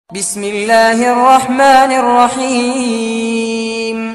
بسم الله الرحمن الرحيم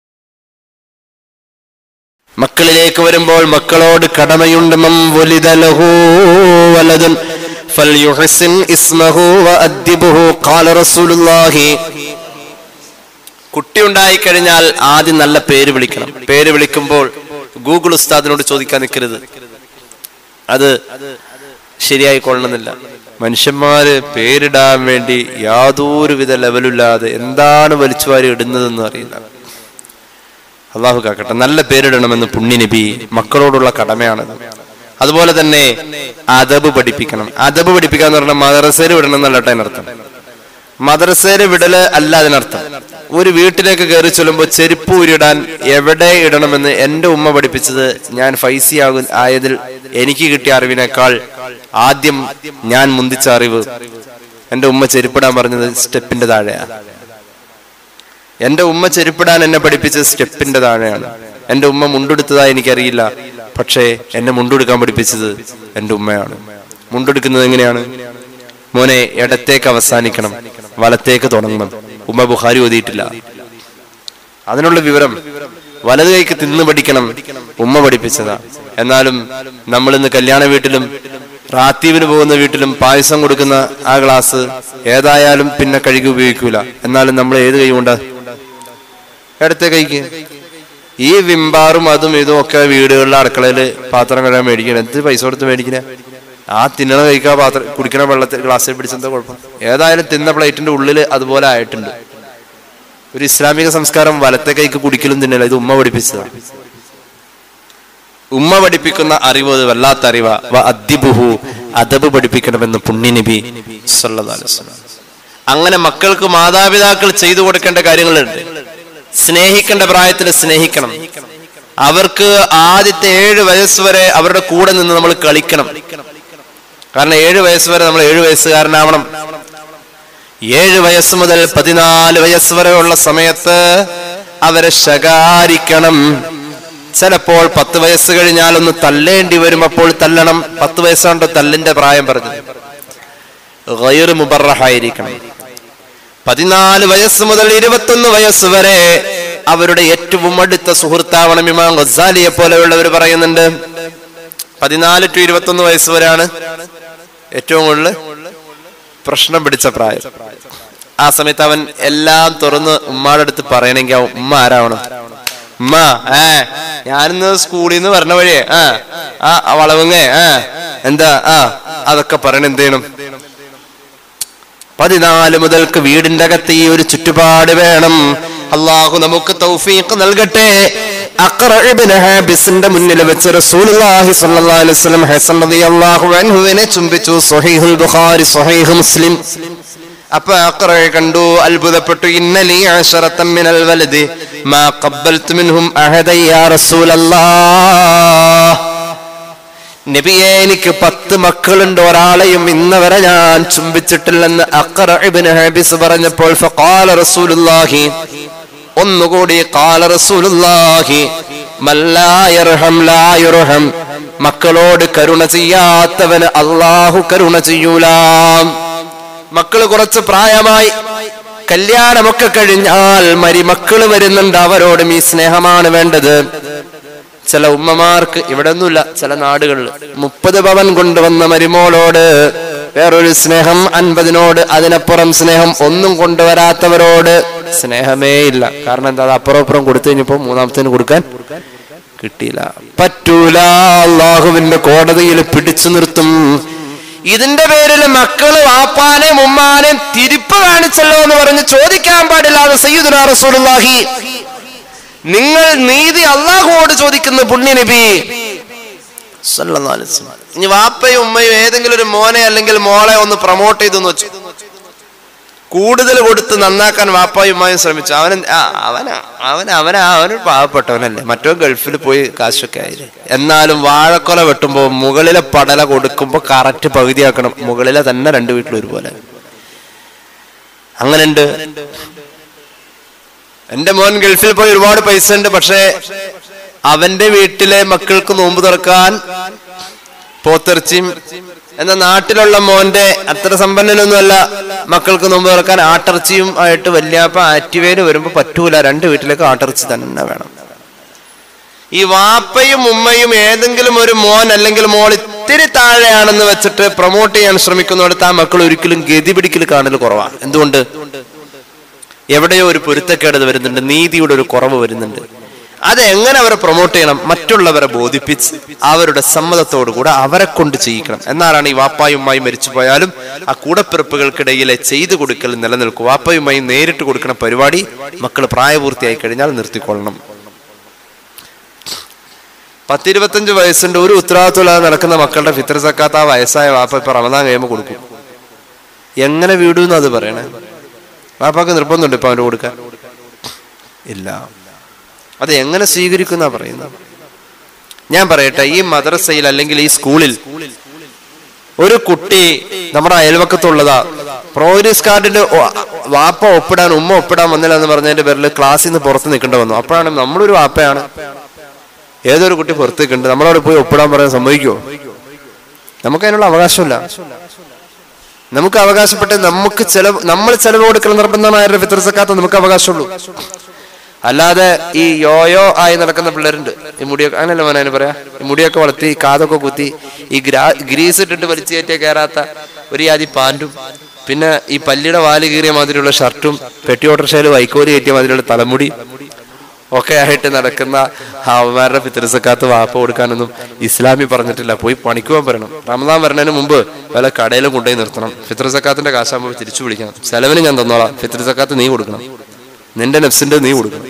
മക്കളിലേക്ക് വരുമ്പോൾ മക്കളോട് കടമയുണ്ട് മം വലിദ ലഹു വലദുൻ ഫൽയുഹ്സിൻ ഇസ്മഹു വഅദ്ദിബുഹു ഖാല റസൂലുള്ളാഹി കുട്ടി ഉണ്ടായി കഴിഞ്ഞാൽ ആദ്യം നല്ല പേര് വിളിക്കണം പേര് വിളിക്കുമ്പോൾ ഗൂഗിൾ ഉസ്താദിനോട് ചോദിക്കാൻ നിൽക്കരുത് അത് ശരിയായി കൊള്ളണമെന്നില്ല മനുഷ്യന്മാര് പേരിടാൻ വേണ്ടി യാതൊരുവിധ ലെവലില്ലാതെ എന്താണ് വലിച്ചുവാരി ഇടുന്നതെന്ന് അറിയില്ല അള്ളാഹു കാക്കട്ടെ നല്ല പേരിടണമെന്ന് പുണ്യനബി മക്കളോടുള്ള കടമയാണത് അതുപോലെ തന്നെ അദബ് പഠിപ്പിക്കണം അദബ് പഠിപ്പിക്കുക എന്ന് പറഞ്ഞാൽ മദ്രസയിൽ വിടണം എന്നല്ല കേട്ടോ അതിനർത്ഥം മദ്രസയിൽ വിടല് അല്ല അതിനർത്ഥം ഒരു വീട്ടിലേക്ക് കയറി ചൊല്ലുമ്പോൾ ചെരുപ്പ് ഊരിടാൻ എവിടെ ഇടണമെന്ന് എന്റെ ഉമ്മ പഠിപ്പിച്ചത് ഞാൻ ഫൈസി ആകും ആയതിൽ എനിക്ക് കിട്ടിയ അറിവിനേക്കാൾ ആദ്യം ഞാൻ മുന്തിച്ച അറിവ് എന്റെ ഉമ്മ ചെരുപ്പിടാൻ പറഞ്ഞത് സ്റ്റെപ്പിന്റെ താഴെയാണ് എന്റെ ഉമ്മ ചെരുപ്പിടാൻ എന്നെ പഠിപ്പിച്ചത് സ്റ്റെപ്പിന്റെ താഴെയാണ് എന്റെ ഉമ്മ മുണ്ടെടുത്തതായി എനിക്കറിയില്ല പക്ഷേ എന്നെ മുണ്ടെടുക്കാൻ പഠിപ്പിച്ചത് എന്റെ ഉമ്മയാണ് മുണ്ടെടുക്കുന്നത് എങ്ങനെയാണ് മോനെ ഇടത്തേക്ക് അവസാനിക്കണം വലത്തേക്ക് തുടങ്ങണം ഉമ്മ ബുഹാരി ഓതിയിട്ടില്ല അതിനുള്ള വിവരം വലത് കൈക്ക് തിന്ന് പഠിക്കണം ഉമ്മ പഠിപ്പിച്ചതാ എന്നാലും നമ്മൾ ഇന്ന് കല്യാണ വീട്ടിലും റാത്തീവിന് പോകുന്ന വീട്ടിലും പായസം കൊടുക്കുന്ന ആ ഗ്ലാസ് ഏതായാലും പിന്നെ കഴുകി ഉപയോഗിക്കൂല എന്നാലും നമ്മൾ ഏത് കൈ കൊണ്ടാ ഇടത്തെ കൈക്ക് ഈ വിംബാറും അതും ഇതും ഒക്കെ വീടുകളിലെ അടുക്കളയിൽ പാത്രം കഴുകാൻ മേടിക്കണം എന്ത് പൈസ കൊടുത്ത് മേടിക്കണേ ആ തിന്നണ കഴിക്കാ പാത്രം കുടിക്കണ വെള്ളത്തിൽ ഗ്ലാസ്സിൽ പിടിച്ചെന്താ കുഴപ്പം ഏതായാലും തിന്ന പ്ലേറ്റിന്റെ ഉള്ളിൽ അതുപോലെ ആയിട്ടുണ്ട് ഒരു ഇസ്ലാമിക സംസ്കാരം വലത്തെ കൈക്ക് കുടിക്കലും തിന്നല ഇത് ഉമ്മ പഠിപ്പിച്ചതാണ് ഉമ്മ പഠിപ്പിക്കുന്ന അറിവ് അത് വല്ലാത്ത അറിവ അദ്ദിബുഹു അദബ് പഠിപ്പിക്കണമെന്ന് പുണ്യനബി സല്ലല്ലാഹു അലൈഹി വസല്ലം അങ്ങനെ മക്കൾക്ക് മാതാപിതാക്കൾ ചെയ്തു കൊടുക്കേണ്ട കാര്യങ്ങളുണ്ട് സ്നേഹിക്കേണ്ട പ്രായത്തിൽ സ്നേഹിക്കണം അവർക്ക് ആദ്യത്തെ ഏഴ് വയസ്സ് വരെ അവരുടെ കൂടെ നിന്ന് നമ്മൾ കളിക്കണം കാരണം ഏഴ് വയസ്സ് വരെ നമ്മൾ ഏഴ് വയസ്സുകാരനാവണം ഏഴ് വയസ്സ് മുതൽ പതിനാല് വയസ്സ് വരെയുള്ള സമയത്ത് അവരെ ശകാരിക്കണം ചിലപ്പോൾ പത്ത് വയസ്സ് കഴിഞ്ഞാൽ ഒന്ന് തല്ലേണ്ടി വരും അപ്പോൾ തല്ലണം പത്ത് വയസ്സാണ്ടോ തല്ലിന്റെ പ്രായം പറഞ്ഞത് ഗൈറ് മുബറഹായിരിക്കണം പതിനാല് വയസ്സ് മുതൽ ഇരുപത്തൊന്ന് വയസ്സ് വരെ അവരുടെ ഏറ്റവും അടുത്ത സുഹൃത്താവണം ഇമാം ഗസാലിയെ പോലെയുള്ളവർ പറയുന്നുണ്ട് പതിനാല് ടു ഇരുപത്തൊന്ന് വയസ്സ് വരെയാണ് ഏറ്റവും കൂടുതൽ പ്രശ്നം പിടിച്ച പ്രായം ആ സമയത്ത് അവൻ എല്ലാം തുറന്ന് ഉമ്മാടെ അടുത്ത് പറയണമെങ്കിൽ അവൻ ഉമ്മ ആരാവണം ഉമ്മ ഏ ഞാനിന്ന് സ്കൂളിൽ നിന്ന് പറഞ്ഞ വഴിയേ ആ ആ വളവുങ്ങേ ആ എന്താ ആ അതൊക്കെ പറയണ എന്ത് ചെയ്യണം പതിനാല് മുതൽക്ക് വീടിന്റെ അകത്ത് ഈ ഒരു ചുറ്റുപാട് വേണം അള്ളാഹു നമുക്ക് തൗഫീഖ് നൽകട്ടെ അഖറഇബ്നു ഹാബിസിന്റെ മുന്നിൽ വെച്ച് റസൂലുള്ളാഹി സ്വല്ലല്ലാഹു അലൈഹി വസല്ലം ഹസൻ റളിയല്ലാഹു അൻഹുവിനെ ചുംബിച്ചു സ്വഹീഹുൽ ബുഖാരി സ്വഹീഹ് മുസ്ലിം അപ്പൊ അഖറ കണ്ടു അത്ഭുതപ്പെട്ടു ഇന്നലി അശറത്തൻ മിനൽ വലദി മാ ഖബ്ബൽതു മിൻഹും അഹദൻ യാ റസൂലല്ലാഹ് നബിയെ എനിക്ക് പത്ത് മക്കളുണ്ട് ഒരാളെയും ഇന്ന് വരെ ഞാൻ ചുംബിച്ചിട്ടില്ലെന്ന് അഖറ ഇബ്നു ഹാബിസ് പറഞ്ഞപ്പോൾ ഫഖാല റസൂലുള്ളാഹി ഒന്നുകൂടി ഖാല റസൂലുള്ളാഹി മല്ലാ യർഹം ലാ യുർഹം മക്കളോട് കരുണ ചെയ്യാത്തവന് അള്ളാഹു കരുണ ചെയ്യൂല മക്കള് കുറച്ച് പ്രായമായി കല്യാണമൊക്കെ കഴിഞ്ഞാൽ മരിമക്കള് വരുന്നുണ്ട് അവരോടും ഈ സ്നേഹമാണ് വേണ്ടത് ചില ഉമ്മമാർക്ക് ഇവിടെ ഒന്നുമില്ല ചില നാടുകളിൽ മുപ്പത് പവൻ കൊണ്ടുവന്ന മരുമോളോട് വേറൊരു സ്നേഹം അൻപതിനോട് അതിനപ്പുറം സ്നേഹം ഒന്നും കൊണ്ടുവരാത്തവരോട് സ്നേഹമേ ഇല്ല കാരണം എന്താ അത് അപ്പുറം അപ്പുറം കൊടുത്തു കഴിഞ്ഞപ്പോ മൂന്നാമത്തേന് കൊടുക്കാൻ കിട്ടിയില്ല പറ്റൂല അള്ളാഹുവിന്റെ കോടതിയിൽ പിടിച്ചു നിർത്തും ഇതിന്റെ പേരിൽ മക്കള് വാപ്പാനെ ഉമ്മാനെ തിരിപ്പ് കാണിച്ചല്ലോ എന്ന് പറഞ്ഞ് ചോദിക്കാൻ പാടില്ലാതെ സയ്യിദുനാ റസൂലുള്ളാഹി നിങ്ങൾ നീതി അള്ളാഹുവോട് ചോദിക്കുന്ന പുണ്യനബി സല്ലല്ലാഹു അലൈഹി വസല്ലം. ഇനി വാപ്പയും ഉമ്മയും ഏതെങ്കിലും ഒരു മോനെ അല്ലെങ്കിൽ മോളെ ഒന്ന് പ്രൊമോട്ട് ചെയ്തെന്ന് വെച്ചു കൂടുതൽ കൊടുത്ത് നന്നാക്കാൻ വാപ്പായും ഉമ്മയും ശ്രമിച്ചു അവൻ അവന അവൻ അവന അവന് പാവപ്പെട്ടവനല്ലേ മറ്റോ ഗൾഫിൽ പോയി കാശൊക്കെ ആയില്ലേ എന്നാലും വാഴക്കൊല വെട്ടുമ്പോൾ മുകളിലെ പടല കൊടുക്കുമ്പോൾ കറക്റ്റ് പകുതിയാക്കണം മുകളിലെ തന്നെ രണ്ട് വീട്ടിൽ ഒരുപോലെ അങ്ങനെയുണ്ട് എന്റെ മോൻ ഗൾഫിൽ പോയി ഒരുപാട് പൈസ ഉണ്ട് പക്ഷേ അവന്റെ വീട്ടിലെ മക്കൾക്ക് നോമ്പ് തുറക്കാൻ പോത്തിറച്ചിയും എന്നാൽ നാട്ടിലുള്ള മോന്റെ അത്ര സമ്പന്നനൊന്നുമല്ല മക്കൾക്ക് നോമ്പ് തുറക്കാൻ ആട്ടിറച്ചിയും ആയിട്ട് വല്യാപ്പ ആറ്റുവേര് വരുമ്പോ പറ്റൂല രണ്ട് വീട്ടിലേക്ക് ആട്ടിറച്ചി തന്നെ വേണം ഈ വാപ്പയും ഉമ്മയും ഏതെങ്കിലും ഒരു മോൻ അല്ലെങ്കിൽ മോൾ ഇത്തിരി താഴെയാണെന്ന് വെച്ചിട്ട് പ്രൊമോട്ട് ചെയ്യാൻ ശ്രമിക്കുന്നിടത്ത് ആ മക്കൾ ഒരിക്കലും ഗതി പിടിക്കൽ കാണൽ കുറവാണ് എന്തുകൊണ്ട് എവിടെയോ ഒരു പൊരുത്തക്കേട് വരുന്നുണ്ട് നീതിയുടെ ഒരു കുറവ് വരുന്നുണ്ട് അത് എങ്ങനെ അവരെ പ്രൊമോട്ട് ചെയ്യണം മറ്റുള്ളവരെ ബോധിപ്പിച്ച് അവരുടെ സമ്മതത്തോടു കൂടെ അവരെ കൊണ്ട് ചെയ്യിക്കണം എന്നാലാണ് ഈ വാപ്പായും ഉമ്മായും മരിച്ചു പോയാലും ആ കൂടപ്പിറപ്പുകൾക്കിടയിലെ ചെയ്തു കൊടുക്കൽ നിലനിൽക്കും വാപ്പായും ഉമ്മായും നേരിട്ട് കൊടുക്കുന്ന പരിപാടി മക്കൾ പ്രായപൂർത്തിയായി കഴിഞ്ഞാൽ നിർത്തിക്കൊള്ളണം പത്തിരുപത്തഞ്ച് വയസ്സിന്റെ ഒരു ഉത്തരവാദിത്വമില്ലാതെ നടക്കുന്ന മക്കളുടെ ഫിത്ര സക്കാത്ത ആ വയസ്സായ വാപ്പ ഇപ്പൊ റമദാൻ കഴിയുമ്പോൾ കൊടുക്കും എങ്ങനെ വീടുന്ന് അത് പറയണേ വാപ്പാക്ക് നിർബന്ധമുണ്ട് ഇപ്പൊ അവന് കൊടുക്കാൻ ഇല്ല അത് എങ്ങനെ സ്വീകരിക്കുന്ന പറയുന്നത് ഞാൻ പറയട്ടെ ഈ മദ്രസയിൽ അല്ലെങ്കിൽ ഈ സ്കൂളിൽ ഒരു കുട്ടി നമ്മുടെ അയൽവക്കത്തുള്ളതാ പ്രോഗ്രസ് കാർഡിന്റെ ഒ- വാപ്പ ഒപ്പിടാൻ ഉമ്മ ഒപ്പിടാൻ വന്നില്ല എന്ന് പറഞ്ഞതിന്റെ പേരിൽ ക്ലാസ്സിൽ നിന്ന് പുറത്ത് നിൽക്കേണ്ടി വന്നു അപ്പോഴാണ് നമ്മളൊരു വാപ്പയാണ് ഏതൊരു കുട്ടി പുറത്ത് നിൽക്കുന്നുണ്ട് നമ്മളവിടെ പോയി ഒപ്പിടാൻ പറയാൻ സമ്മതിക്കുമോ നമുക്ക് അതിനുള്ള അവകാശമില്ല നമുക്ക് അവകാശപ്പെട്ട് നമുക്ക് ചെലവ് നമ്മൾ ചെലവ് കൊടുക്കൽ നിർബന്ധമായ ഫിത്ര സക്കാത്ത നമുക്ക് അവകാശമുള്ളൂ അല്ലാതെ ഈ യോയോ ആയി നടക്കുന്ന പിള്ളേരുണ്ട് ഈ മുടിയൊക്കെ അങ്ങനല്ല മോനെ അതിന് പറയാ ഈ മുടിയൊക്കെ വളർത്തി ഈ കാതൊക്കെ കുത്തി ഈ ഗ്രാ ഗ്രീസ് ഇട്ടിട്ട് വലിച്ചു കയറ്റിയ കയറാത്ത ഒരു ജാതി പാൻറ്റും പിന്നെ ഈ പല്ലിയുടെ വാല് കീറിയ മാതിരിയുള്ള ഷർട്ടും പെട്ടി ഓട്ടർഷയിൽ വൈക്കോല് കയറ്റിയ മാതിരിയുള്ള തലമുടി ഒക്കെ ആയിട്ട് നടക്കുന്ന അവന്മാരുടെ ഫിത്തരസക്കാത്ത് വാപ്പ കൊടുക്കാനൊന്നും ഇസ്ലാമി പറഞ്ഞിട്ടില്ല പോയി പണിക്ക് പോകാൻ പറയണം റമദാൻ വരുന്നതിന് മുമ്പ് വല്ല കടയിലും കൊണ്ടുപോയി നിർത്തണം ഫിത്തരസക്കാത്തിന്റെ കാശാകുമ്പോൾ തിരിച്ചു വിളിക്കണം ചെലവിന് ഞാൻ തന്നോളാം ഫിത്തരസക്കാത്ത് നീ കൊടുക്കണം നിന്റെ നെഫ്സിന്റെ നീ കൊടുക്കണം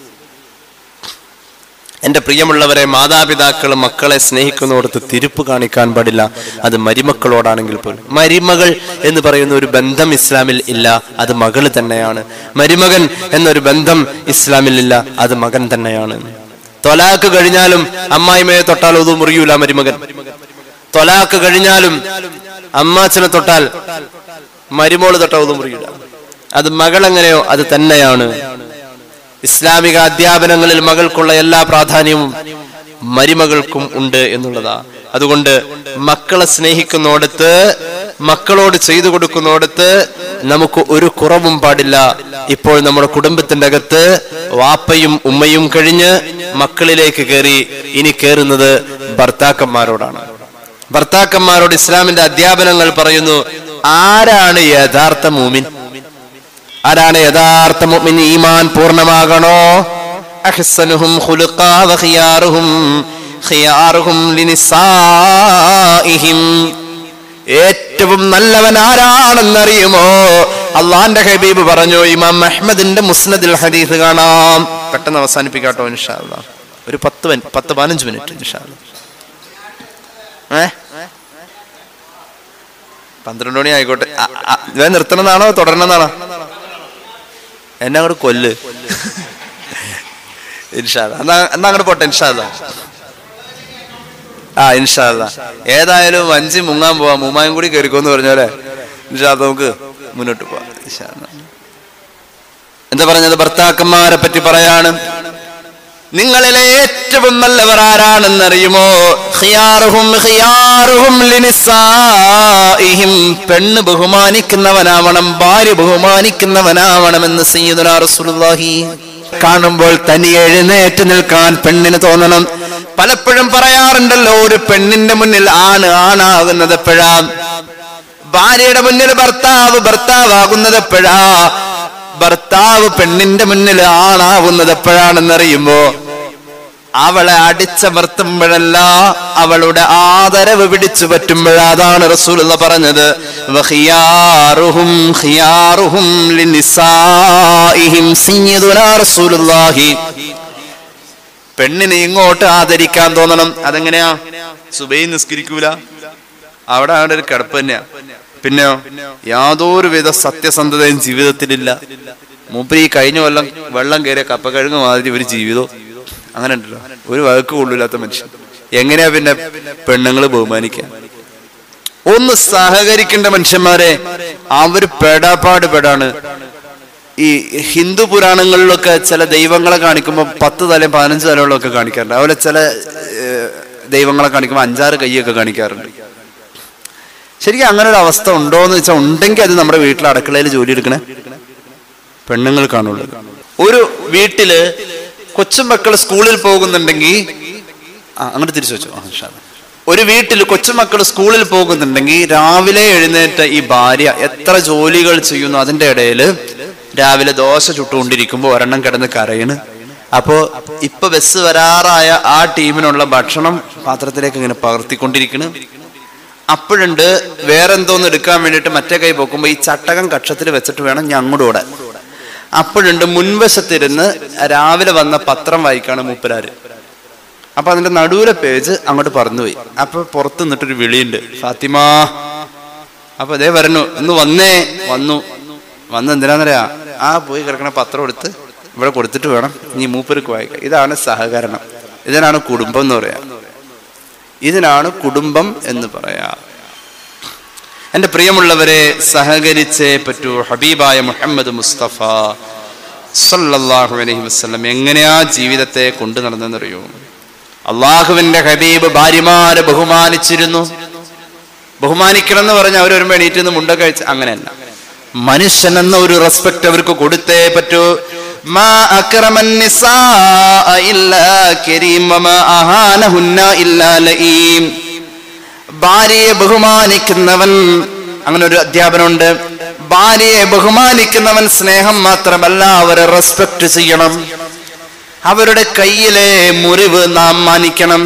എന്റെ പ്രിയമുള്ളവരെ മാതാപിതാക്കൾ മക്കളെ സ്നേഹിക്കുന്നിടത്ത് തിരുപ്പ് കാണിക്കാൻ പാടില്ല അത് മരുമക്കളോടാണെങ്കിൽ പോലും മരുമകൾ എന്ന് പറയുന്ന ഒരു ബന്ധം ഇസ്ലാമിൽ ഇല്ല അത് മകള് തന്നെയാണ് മരുമകൻ എന്നൊരു ബന്ധം ഇസ്ലാമിൽ ഇല്ല അത് മകൻ തന്നെയാണ് തൊലാക്ക് കഴിഞ്ഞാലും അമ്മായിമയെ തൊട്ടാൽ ഒതു മുറിയൂല മരുമകൻ തൊലാക്ക് കഴിഞ്ഞാലും അമ്മാച്ചനെ തൊട്ടാൽ മരുമോള് തൊട്ടാൽ ഒതു മുറിയൂല അത് മകൾ എങ്ങനെയോ അത് തന്നെയാണ് ഇസ്ലാമിക അധ്യാപനങ്ങളിൽ മകൾക്കുള്ള എല്ലാ പ്രാധാന്യവും മരുമകൾക്കും ഉണ്ട് എന്നുള്ളതാ അതുകൊണ്ട് മക്കളെ സ്നേഹിക്കുന്നിടത്ത് മക്കളോട് ചെയ്തു കൊടുക്കുന്നിടത്ത് നമുക്ക് ഒരു കുറവും പാടില്ല ഇപ്പോൾ നമ്മുടെ കുടുംബത്തിന്റെ അകത്ത് വാപ്പയും ഉമ്മയും കഴിഞ്ഞ് മക്കളിലേക്ക് കയറി ഇനി കയറുന്നത് ഭർത്താക്കന്മാരോടാണ് ഭർത്താക്കന്മാരോട് ഇസ്ലാമിന്റെ അധ്യാപനങ്ങൾ പറയുന്നു ആരാണ് യഥാർത്ഥ മൂമിൻ ആരാണ് യഥാർത്ഥ മുഅ്മിൻ ഈമാൻ പൂർണ്ണമാകണോ അഹ്സനുഹും ഖുലുഖാ വഖിയാറുഹും ഖിയാറുഹും ലിനിസാഇഹിം ഏറ്റവും നല്ലവൻ ആരാണെന്നറിയുമോ അള്ളാന്റെ ഹബീബ് പറഞ്ഞു ഇമാം അഹ്മദിന്റെ മുസ്നദിൽ ഹദീസ് കാണാം പെട്ടെന്ന് അവസാനിപ്പിക്കാട്ടോ ഇൻഷാ അല്ലാ ഒരു പത്ത് മിനിറ്റ് പത്ത് പതിനഞ്ച് മിനിറ്റ് ഇൻഷാ അല്ലാ. ഏ പന്ത്രണ്ട് മണി ആയിക്കോട്ടെ അ- അ- ഇവൻ നിർത്തണമെന്നാണോ തുടരണമെന്നാണോ എന്നെ അങ്ങോട്ട് കൊല്ല് ഇൻഷാല്ല എന്നാ എന്നാ അങ്ങോട്ട് പോട്ടെ ഇൻഷാല്ല ആ ഇൻഷാല്ല ഏതായാലും വഞ്ചി മുങ്ങാൻ പോവാം മുമ്മായും കൂടി കയറിക്കോന്ന് പറഞ്ഞോലെ ഇൻഷാല്ല നമുക്ക് മുന്നോട്ട് പോവാം ഇൻഷാല്ല എന്താ പറഞ്ഞത് ഭർത്താക്കന്മാരെ പറ്റി പറയാണ് നിങ്ങളിലെ ഏറ്റവും നല്ലവർ ആരാണെന്നറിയുമോ ഖിയാറുഹും ഖിയാറുഹും ലിനിസാഇഹിം പെണ്ണ് ബഹുമാനിക്കുന്നവനാവണം ഭാര്യ ബഹുമാനിക്കുന്നവനാവണമെന്ന് സയ്യിദുനാ റസൂലുള്ളാഹി കാണുമ്പോൾ തനി എഴുന്നേറ്റ് നിൽക്കാൻ പെണ്ണിന് തോന്നണം പലപ്പോഴും പറയാറുണ്ടല്ലോ ഒരു പെണ്ണിന്റെ മുന്നിൽ ആണ് ആണാകുന്നത് എപ്പോഴാ ഭാര്യയുടെ മുന്നിൽ ഭർത്താവ് ഭർത്താവാകുന്നത് എപ്പോഴാ ഭർത്താവ് പെണ്ണിന്റെ മുന്നിൽ ആണാവുന്നത് എപ്പോഴാണെന്നറിയുമ്പോ അവളെ അടിച്ചമർത്തുമ്പോഴല്ല അവളുടെ ആദരവ് പിടിച്ചു പറ്റുമ്പോഴാ അതാണ് റസൂലുള്ള പറഞ്ഞത് വഖിയാറുഹും ഖിയാറുഹും ലിനിസാഇഹിം സയ്യിദുനാ റസൂലുള്ളാഹി പെണ്ണിനെ ഇങ്ങോട്ട് ആദരിക്കാൻ തോന്നണം അതെങ്ങനെയാ സുബൈ നിസ്കരിക്കൂല അവിടെ അവിടെ ഒരു കിടപ്പ് തന്നെയാ പിന്നെയോ യാതൊരുവിധ സത്യസന്ധതയും ജീവിതത്തിലില്ല മൂപ്പര് ഈ കഴിഞ്ഞ കൊല്ലം വെള്ളം കയറിയ കപ്പ കഴുകുന്ന മാതിരി ഒരു ജീവിതം അങ്ങനെ ഉണ്ടല്ലോ ഒരു വഴക്ക് കൊള്ളില്ലാത്ത മനുഷ്യൻ എങ്ങനെയാ പിന്നെ പെണ്ണുങ്ങൾ ബഹുമാനിക്കുക ഒന്ന് സഹകരിക്കേണ്ട മനുഷ്യന്മാരെ അവര് പെടാപ്പാട് പെടാണ് ഈ ഹിന്ദു പുരാണങ്ങളിലൊക്കെ ചില ദൈവങ്ങളെ കാണിക്കുമ്പോൾ പത്ത് തലയും പതിനഞ്ച് തലകളൊക്കെ കാണിക്കാറുണ്ട് അതുപോലെ ചില ഏഹ്, ദൈവങ്ങളെ കാണിക്കുമ്പോൾ അഞ്ചാറ് കൈയൊക്കെ കാണിക്കാറുണ്ട് ശരിക്കും അങ്ങനെ ഒരു അവസ്ഥ ഉണ്ടോ എന്ന് വെച്ചാൽ ഉണ്ടെങ്കിൽ അത് നമ്മുടെ വീട്ടിൽ അടുക്കളയിൽ ജോലി എടുക്കണേ പെണ്ണുങ്ങൾ കാണുള്ളൂ ഒരു വീട്ടില് കൊച്ചുമക്കൾ സ്കൂളിൽ പോകുന്നുണ്ടെങ്കിൽ ആ അങ്ങോട്ട് തിരിച്ചു വെച്ചു ആ, ഇൻഷാ അല്ലാ. ഒരു വീട്ടിൽ കൊച്ചുമക്കൾ സ്കൂളിൽ പോകുന്നുണ്ടെങ്കിൽ രാവിലെ എഴുന്നേറ്റ ഈ ഭാര്യ എത്ര ജോലികൾ ചെയ്യുന്നു അതിന്റെ ഇടയിൽ രാവിലെ ദോശ ചുട്ടുകൊണ്ടിരിക്കുമ്പോൾ ഒരെണ്ണം കിടന്ന് കരയണ് അപ്പോ ഇപ്പൊ ബസ് വരാറായ ആ ടീമിനുള്ള ഭക്ഷണം പാത്രത്തിലേക്ക് ഇങ്ങനെ പകർത്തിക്കൊണ്ടിരിക്കണ് അപ്പോഴുണ്ട് വേറെന്തോന്ന് എടുക്കാൻ വേണ്ടിയിട്ട് മറ്റേ കൈ പോക്കുമ്പോ ഈ ചട്ടകം കക്ഷത്തിൽ വെച്ചിട്ട് വേണം ഞാൻ അങ്ങോട്ട് ഓടാൻ അപ്പോഴുണ്ട് മുൻവശത്തിരുന്ന് രാവിലെ വന്ന പത്രം വായിക്കാണ് മൂപ്പരാര് അപ്പൊ അതിന്റെ നടുവിലെ പേജ് അങ്ങോട്ട് പറന്നുപോയി അപ്പൊ പുറത്ത് നിന്നിട്ടൊരു വിളിയുണ്ട് ഫാത്തിമ അപ്പൊ അതേ വരണു ഒന്ന് വന്നേ വന്നു വന്ന് എന്തിനാന്നറിയാ ആ പോയി കിടക്കണ പത്രം എടുത്ത് ഇവിടെ കൊടുത്തിട്ട് വേണം നീ മൂപ്പർക്ക് വായിക്കാം ഇതാണ് സഹകരണം ഇതിനാണ് കുടുംബം എന്ന് പറയാ ഇതിനാണ് കുടുംബം എന്ന് പറയാ എന്റെ പ്രിയമുള്ളവരെ സഹകരിച്ചേ പറ്റൂ ഹബീബായ മുഹമ്മദ് മുസ്തഫ സല്ലല്ലാഹു അലൈഹി വസല്ലം എങ്ങനെയാ ജീവിതത്തെ കൊണ്ടു നടന്നെന്നറിയോ അള്ളാഹുവിന്റെ ഹബീബ് ഭാര്യമാരെ ബഹുമാനിച്ചിരുന്നു ബഹുമാനിക്കണം എന്ന് പറഞ്ഞ അവർ വരുമ്പോ എണീറ്റ് നിന്ന് മുണ്ട കഴിച്ച് അങ്ങനെയല്ല മനുഷ്യൻ എന്ന ഒരു റെസ്പെക്ട് അവർക്ക് കൊടുത്തേ പറ്റൂ മാ അക്രമൻ നിസാഅ ഇല്ലാ കരീം വമാ അഹാനഹുന്ന ഇല്ലാ ലഈം ഭാര്യയെ ബഹുമാനിക്കുന്നവൻ അങ്ങനെ ഒരു അധ്യാപനമുണ്ട് ഭാര്യയെ ബഹുമാനിക്കുന്നവൻ സ്നേഹം മാത്രമല്ല അവരെ റെസ്പെക്ട് ചെയ്യണം അവരുടെ കയ്യിലെ മുറിവ് നാം മാനിക്കണം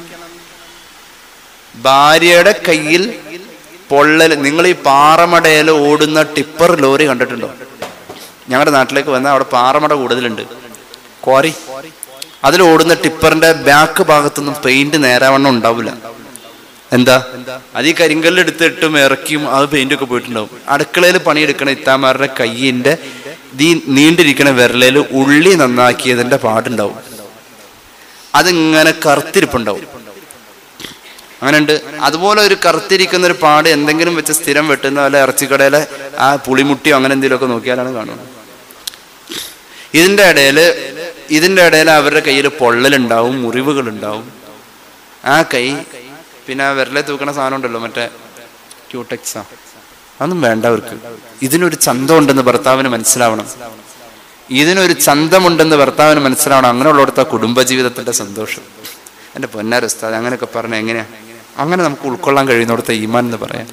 ഭാര്യയുടെ കയ്യിൽ പൊള്ളൽ നിങ്ങൾ ഈ പാറമടയിൽ ഓടുന്ന ടിപ്പർ ലോറി കണ്ടിട്ടുണ്ടോ ഞങ്ങളുടെ നാട്ടിലേക്ക് വന്നാൽ അവിടെ പാറമട കൂടുതലുണ്ട് ക്വാറി അതിൽ ഓടുന്ന ടിപ്പറിന്റെ ബാക്ക് ഭാഗത്തൊന്നും പെയിന്റ് നേരാവണ്ണം ഉണ്ടാവില്ല എന്താ അത് ഈ കരിങ്കല്ല് എടുത്തിട്ടും ഇറക്കിയും അത് പെയിന്റ് ഒക്കെ പോയിട്ടുണ്ടാവും അടുക്കളയിൽ പണിയെടുക്കണ ഇത്താമാരുടെ കയ്യിന്റെ ഈ നീണ്ടിരിക്കണ വിരലിൽ ഉള്ളി നന്നാക്കിയതിന്റെ പാടുണ്ടാവും അതിങ്ങനെ കറുത്തിരിപ്പുണ്ടാവും അങ്ങനെയുണ്ട് അതുപോലെ ഒരു കറുത്തിരിക്കുന്ന ഒരു പാട് എന്തെങ്കിലും വെച്ച് സ്ഥിരം വെട്ടുന്ന പോലെ ഇറച്ചിക്കടയിലെ ആ പുളിമുട്ടിയോ അങ്ങനെ എന്തെങ്കിലുമൊക്കെ നോക്കിയാലാണ് കാണുന്നത് ഇതിന്റെ ഇടയിൽ ഇതിന്റെ ഇടയിൽ അവരുടെ കയ്യിൽ പൊള്ളലുണ്ടാവും മുറിവുകൾ ഉണ്ടാവും ആ കൈ പിന്നെ ആ വിരലെ തൂക്കണ സാധനം ഉണ്ടല്ലോ മറ്റേ ക്യൂടെക്സാ അതൊന്നും വേണ്ട അവർക്ക് ഇതിനൊരു ചന്തം ഉണ്ടെന്ന് ഭർത്താവിന് മനസ്സിലാവണം ഇതിനൊരു ചന്തമുണ്ടെന്ന് ഭർത്താവിന് മനസ്സിലാവണം അങ്ങനെയുള്ളിടത്ത കുടുംബജീവിതത്തിന്റെ സന്തോഷം എന്റെ പൊന്നാര ഉസ്താദ് അങ്ങനെയൊക്കെ പറഞ്ഞ എങ്ങനെയാ അങ്ങനെ നമുക്ക് ഉൾക്കൊള്ളാൻ കഴിയുന്നിടത്ത ഈമാൻ എന്ന് പറയാം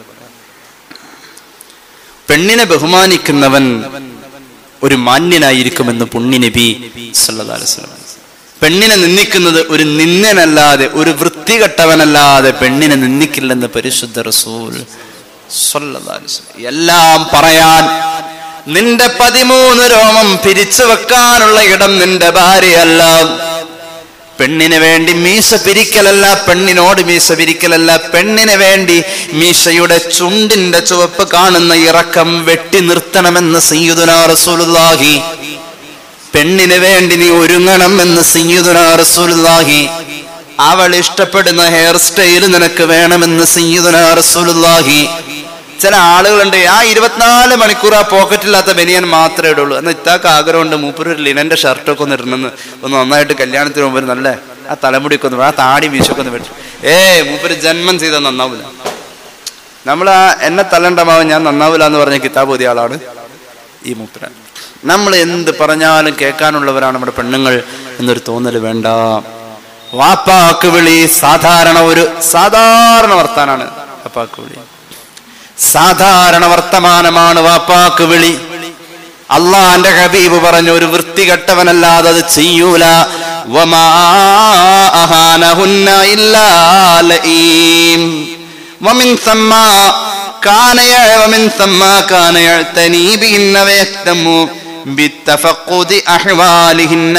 പെണ്ണിനെ ബഹുമാനിക്കുന്നവൻ ഒരു മാന്യനായിരിക്കുമെന്ന് പുണ്യ നബി സല്ലല്ലാഹു അലൈഹി വസല്ലം പെണ്ണിനെ നിന്ദിക്കുന്നത് ഒരു നിന്ദനല്ലാതെ ഒരു വൃത്തികെട്ടവനല്ലാതെ പെണ്ണിനെ നിന്ദിക്കില്ലെന്ന് പരിശുദ്ധ റസൂൽ സല്ലല്ലാഹു അലൈഹി വസല്ലം. എല്ലാം പറയാൻ നിന്റെ പതിമൂന്ന് രോമം പിരിച്ചു വെക്കാനുള്ള ഇടം നിന്റെ ഭാര്യയല്ല പെണ്ണിന് വേണ്ടി മീശ പിരിക്കലല്ല പെണ്ണിനോട് മീശ പിരിക്കലല്ല പെണ്ണിന് വേണ്ടി മീശയുടെ ചുണ്ടിന്റെ ചുവപ്പ് കാണുന്ന ഇറക്കം വെട്ടി നിർത്തണമെന്ന് സയ്യിദുനാ റസൂലുള്ളാഹി പെണ്ണിന് വേണ്ടി നീ ഒരുങ്ങണം എന്ന് സയ്യിദുനാ റസൂലുള്ളാഹി അവൾ ഇഷ്ടപ്പെടുന്ന ഹെയർ സ്റ്റൈൽ നിനക്ക് വേണമെന്ന് സയ്യിദുനാ റസൂലുള്ളാഹി ചില ആളുകളുണ്ട് ആ ഇരുപത്തിനാല് മണിക്കൂർ ആ പോക്കറ്റില്ലാത്ത ബനിയൻ മാത്രമേ ഇടുള്ളൂ എന്നാൽ ഇത്താക്ക് ആഗ്രഹമുണ്ട് മൂപ്പര് ഒരു ലിനന്റെ ഷർട്ടൊക്കെ ഒന്ന് ഇടണമെന്ന് ഒന്ന് നന്നായിട്ട് കല്യാണത്തിന് മുമ്പ് ഒരു നല്ല ആ തലമുടിയൊക്കെ ഒന്ന് ആ താടി മീശൊക്കെ ഒന്ന് വെച്ചു ഏ മൂപ്പര് ജന്മം ചെയ്താൽ നന്നാവില്ല നമ്മൾ ആ എന്നെ തല്ലണ്ടമാവും ഞാൻ നന്നാവില്ല എന്ന് പറഞ്ഞ കിതാബ് ഓതിയ ആളാണ് ഈ മൂപ്പരൻ നമ്മൾ എന്ത് പറഞ്ഞാലും കേൾക്കാനുള്ളവരാണ് നമ്മുടെ പെണ്ണുങ്ങൾ എന്നൊരു തോന്നൽ വേണ്ട വാപ്പാക്ക് വിളി സാധാരണ ഒരു സാധാരണ വർത്താനാണ് വാപ്പാക്ക് വിളി സാധാരണ വർത്തമാനമാണ് വാപ്പാക്ക് വിളി അള്ളാന്റെ ഹബീബ് പറഞ്ഞു ഒരു വൃത്തികെട്ടവനല്ലാതെ അത് ചെയ്യൂല വമാ അഹാനഹുന്ന ഇല്ലാ ലഈം. ومن ثم كان يع- ومن ثم كان يعتني بهن ويهتم بالتفقد أحوالهن